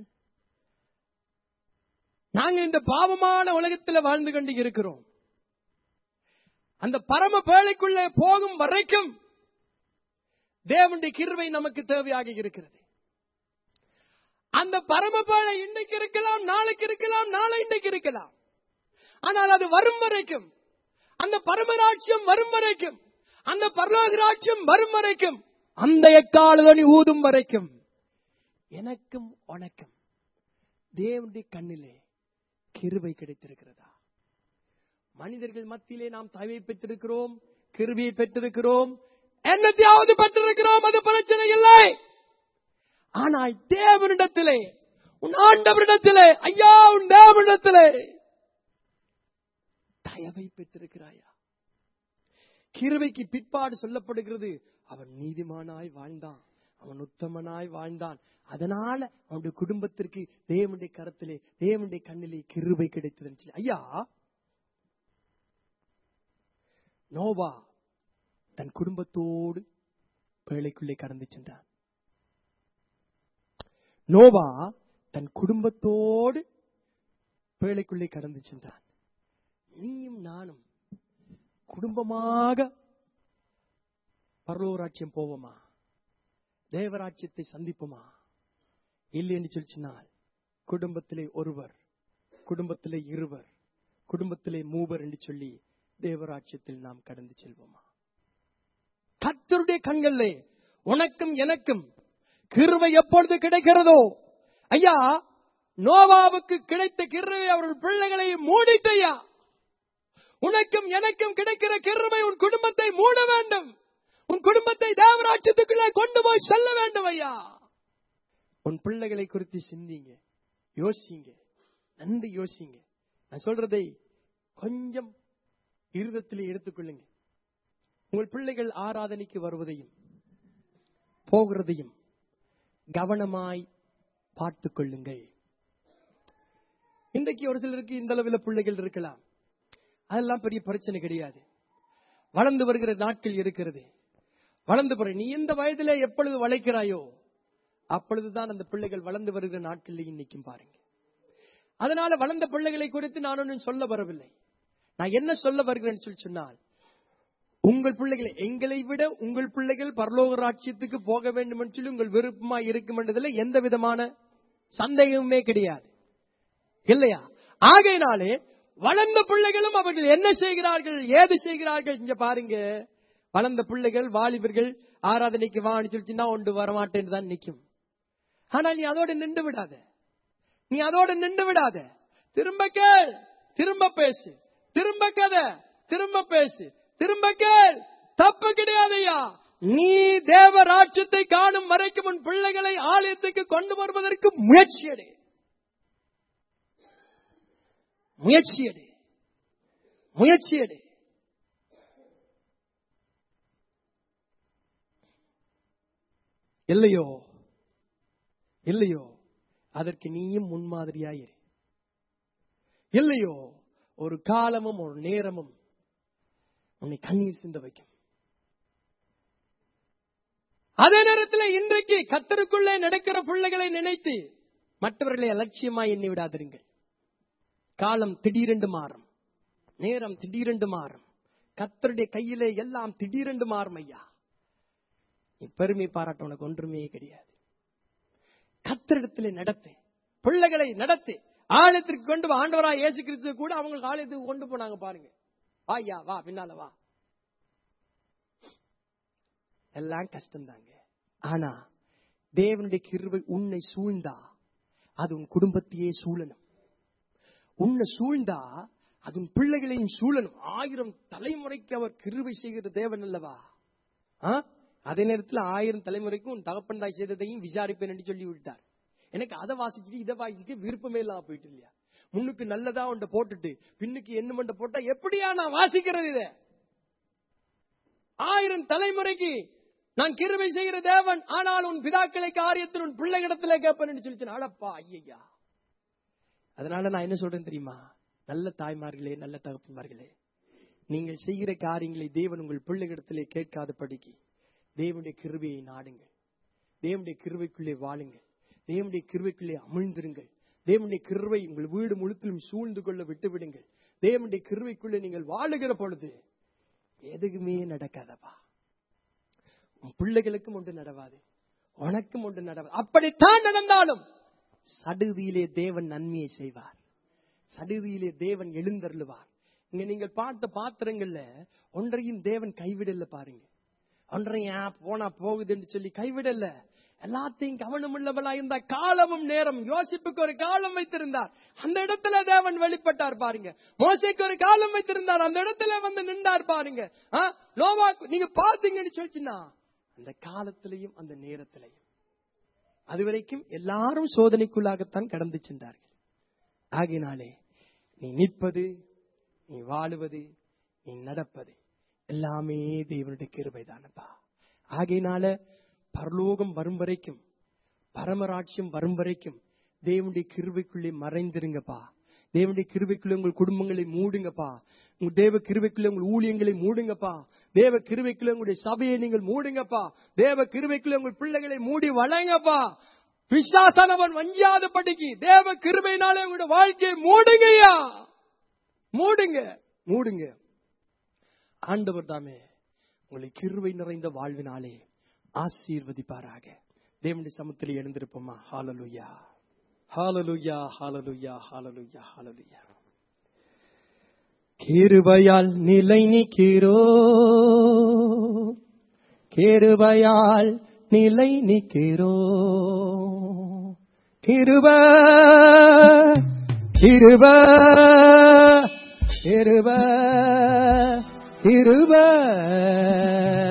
[SPEAKER 1] நாங்க இந்த பாவமான உலகத்தில் வாழ்ந்து கொண்டு இருக்கிறோம் அந்த பரம பேழைக்குள்ளே போகும் வரைக்கும் தேவனுடைய கிருபை நமக்கு தேவையாக இருக்கிறது அந்த பரம பேழை இன்றைக்கு இருக்கலாம் நாளைக்கு இருக்கலாம் நாளை இன்றைக்கு இருக்கலாம் ஆனால் அது வரும் வரைக்கும் அந்த பரமராட்சியம் வரும் வரைக்கும் அந்த பரலோகராட்சியம் வரும் வரைக்கும் அந்த எக்காலதொனி ஊதும் வரைக்கும் எனக்கும் உனக்கும் தேவனுடைய கண்ணிலே கிருபை கிடைத்திருக்கிறதா மனிதர்கள் மத்தியிலே நாம் தயவை பெற்றிருக்கிறோம் கிருபியை பெற்றிருக்கிறோம் என்னத்தையாவது பெற்றிருக்கிறோம் அது பிரச்சனை இல்லை ஆனால் தேவனிடத்திலே உன் ஆண்டவரிடத்திலே ஐயா உன் தேவனிடத்திலே தயவை பெற்றிருக்கிறாயா கிருபைக்கு பிற்பாடு சொல்லப்படுகிறது அவன் நீதிமானாய் வாழ்ந்தான் அவன் உத்தமனாய் வாழ்ந்தான் அதனால அவனுடைய குடும்பத்திற்கு தேவனுடைய கரத்திலே தேவனுடைய கண்ணிலே கிருபை கிடைத்ததுன்னு சொல்லி ஐயா நோவா தன் குடும்பத்தோடு பேழைக்குள்ளே கடந்து சென்றான் நோவா தன் குடும்பத்தோடு பேழைக்குள்ளே கடந்து சென்றான் நீயும் நானும் குடும்பமாக பரலோராட்சியம் போவோமா தேவராட்சியத்தை சந்திப்போமா இல்லை என்று சொல்லி சொன்னால் குடும்பத்திலே ஒருவர் குடும்பத்திலே இருவர் குடும்பத்திலே மூவர் என்று சொல்லி தேவராட்சியத்தில் நாம் கடந்து செல்வோமா கர்த்தருடைய கண்களிலே உனக்கும் எனக்கும் கிருவை எப்பொழுது கிடைக்கிறதோ ஐயா நோவாவுக்கு கிடைத்த கிருவை அவர்கள் பிள்ளைகளை மூடிட்டையா உனக்கும் எனக்கும் கிடைக்கிற கிருவை உன் குடும்பத்தை மூட வேண்டும் உன் குடும்பத்தை தேவராட்சியத்துக்குள்ளே கொண்டு போய் செல்ல வேண்டும் ஐயா உன் பிள்ளைகளை குறித்து சிந்திங்க யோசிங்க நன்றி யோசிங்க நான் சொல்றதை கொஞ்சம் இருதத்திலே எடுத்துக்கொள்ளுங்க உங்கள் பிள்ளைகள் ஆராதனைக்கு வருவதையும் போகிறதையும் கவனமாய் பார்த்துக் கொள்ளுங்கள் இன்றைக்கு ஒரு சிலருக்கு இந்த அளவில் பிள்ளைகள் இருக்கலாம் அதெல்லாம் பெரிய பிரச்சனை கிடையாது வளர்ந்து வருகிற நாட்கள் இருக்கிறது வளர்ந்து போற நீ எந்த வயதிலே எப்பொழுது வளைக்கிறாயோ அப்பொழுதுதான் அந்த பிள்ளைகள் வளர்ந்து வருகிற நாட்களில் நிற்கும் பாருங்க அதனால வளர்ந்த பிள்ளைகளை குறித்து நான் ஒன்றும் சொல்ல வரவில்லை நான் என்ன சொல்ல வருகிறேன்னு சொல்லி சொன்னால் உங்கள் பிள்ளைகளை எங்களை விட உங்கள் பிள்ளைகள் பரலோக ராட்சியத்துக்கு போக வேண்டும் என்று சொல்லி உங்கள் விருப்பமா இருக்கும் என்றதுல எந்த விதமான சந்தேகமுமே கிடையாது இல்லையா ஆகையினாலே வளர்ந்த பிள்ளைகளும் அவர்கள் என்ன செய்கிறார்கள் ஏது செய்கிறார்கள் இங்க பாருங்க வளர்ந்த பிள்ளைகள் வாலிபர்கள் ஆராதனைக்கு வான்னு சொல்லிச்சுன்னா ஒன்று வரமாட்டேன்னு தான் நிக்கும் ஆனா நீ அதோட நின்று விடாத நீ அதோட நின்று விடாத திரும்ப கேள் திரும்ப பேசு திரும்ப கதை திரும்ப பேசு திரும்ப கேள் தப்பு கிடையாதையா நீ தேவ ராட்சத்தை காணும் வரைக்கும் உன் பிள்ளைகளை ஆலயத்துக்கு கொண்டு வருவதற்கு முயற்சி எடு முயற்சி எடு முயற்சி எடு இல்லையோ இல்லையோ அதற்கு நீயும் முன்மாதிரியாயிரு இல்லையோ ஒரு காலமும் ஒரு நேரமும் உன்னை கண்ணீர் சிந்த வைக்கும் அதே நேரத்தில் இன்றைக்கு கத்தருக்குள்ளே நடக்கிற பிள்ளைகளை நினைத்து மற்றவர்களை அலட்சியமாய் எண்ணி விடாதிருங்கள் காலம் திடீரென்று மாறும் நேரம் திடீரென்று மாறும் கத்தருடைய கையிலே எல்லாம் திடீரென்று மாறும் ஐயா நீ பெருமை பாராட்ட உனக்கு ஒன்றுமே கிடையாது கத்தரிடத்திலே நடத்து பிள்ளைகளை நடத்து ஆலயத்திற்கு கொண்டு வா ஆண்டவரா இயேசு கிறிஸ்து கூட அவங்களுக்கு ஆலயத்துக்கு கொண்டு போனாங்க பாருங்க வா ஐயா வா பின்னால வா எல்லாம் கஷ்டம்தாங்க ஆனா தேவனுடைய கிருபை உன்னை சூழ்ந்தா அது உன் குடும்பத்தையே சூழணும் உன்னை சூழ்ந்தா அது உன் பிள்ளைகளையும் சூழணும் ஆயிரம் தலைமுறைக்கு அவர் கிருபை செய்கிற தேவன் அல்லவா ஆ? அதே நேரத்தில் ஆயிரம் தலைமுறைக்கும் உன் தகப்பன் தாய் செய்ததையும் விசாரிப்பேன் என்று சொல்லி விட்டார் எனக்கு அதை வாசிச்சுட்டு இதை வாசிக்க விருப்பமே இல்லாம போயிட்டு இல்லையா முன்னுக்கு நல்லதா ஒன்றை போட்டுட்டு பின்னுக்கு என்ன மண்ட போட்டா எப்படியா நான் வாசிக்கிறது இத ஆயிரம் தலைமுறைக்கு நான் கிருபை செய்கிற தேவன் ஆனால் உன் பிதாக்களை காரியத்தில் உன் பிள்ளைகிடத்துல கேட்பேன் சொல்லி அழப்பா ஐயா அதனால நான் என்ன சொல்றேன் தெரியுமா நல்ல தாய்மார்களே நல்ல தகப்பன்மார்களே நீங்கள் செய்கிற காரியங்களை தேவன் உங்கள் பிள்ளைகளிடத்திலே கேட்காத படிக்கு தேவனுடைய கிருபையை நாடுங்கள் தேவனுடைய கிருபைக்குள்ளே வாழுங்கள் தேவனுடைய கிருபைக்குள்ளே அமிழ்ந்திருங்கள் தேவனுடைய கிருபை உங்கள் வீடு முழுத்திலும் சூழ்ந்து கொள்ள விட்டு விடுங்கள் தேவனுடைய கிருபைக்குள்ளே நீங்கள் வாழுகிற பொழுது எதுக்குமே நடக்காதப்பா உன் பிள்ளைகளுக்கும் ஒன்று நடவாது உனக்கும் ஒன்று நடவாது அப்படித்தான் நடந்தாலும் சடுதியிலே தேவன் நன்மையை செய்வார் சடுதியிலே தேவன் எழுந்தருளுவார் இங்க நீங்கள் பார்த்த பாத்திரங்கள்ல ஒன்றையும் தேவன் கைவிடல பாருங்க ஒன்றையும் ஆ, போனா போகுதுன்னு சொல்லி கைவிடல எல்லாத்தையும் கவனம் உள்ளவளா இருந்த காலமும் நேரம் யோசிப்புக்கு ஒரு காலம் வைத்திருந்தார் அந்த இடத்துல தேவன் வெளிப்பட்டார் பாருங்க மோசைக்கு ஒரு காலம் வைத்திருந்தார் அந்த இடத்துல வந்து நின்றார் பாருங்க ஆ, நோவா நீங்க பாத்தீங்கன்னு சொல்லிச்சுன்னா அந்த காலத்திலையும் அந்த நேரத்திலையும் அதுவரைக்கும் எல்லாரும் சோதனைக்குள்ளாகத்தான் கடந்து சென்றார்கள் ஆகையினாலே நீ நிற்பது நீ வாழுவது நீ நடப்பது எல்லாமே தேவனுடைய கிருபை தானப்பா ஆகையினால பரலோகம் வரும் வரைக்கும் பரமராட்சியம் வரும் வரைக்கும் தேவனுடைய கிருபைக்குள்ளே மறைந்திருங்கப்பா தேவனுடைய கிருபைக்குள்ளே உங்கள் குடும்பங்களை மூடுங்கப்பா உங்க தேவ கிருபைக்குள்ளே உங்கள் ஊழியங்களை மூடுங்கப்பா தேவ கிருபைக்குள்ளே உங்களுடைய சபையை நீங்கள் மூடுங்கப்பா தேவ கிருபைக்குள்ளே உங்கள் பிள்ளைகளை மூடி வளங்கப்பா விசாசனவன் வஞ்சாத படிக்கு தேவ கிருபையினாலே உங்களுடைய வாழ்க்கையை மூடுங்கய்யா மூடுங்க மூடுங்க ஆண்டவர் தாமே உங்களை கிருவை நிறைந்த வாழ்வினாலே ஆசீர்வதிப்பாராக தேவனுடைய சமத்தில் எழுந்திருப்போமா ஹாலலுயா ஹாலலுயா ஹாலலுயா ஹாலலுயா ஹாலலுயா கிருபையால் நிலை நிற்கிறோ கிருபையால் நிலை நிற்கிறோ கிருப கிருப கிருப கிருப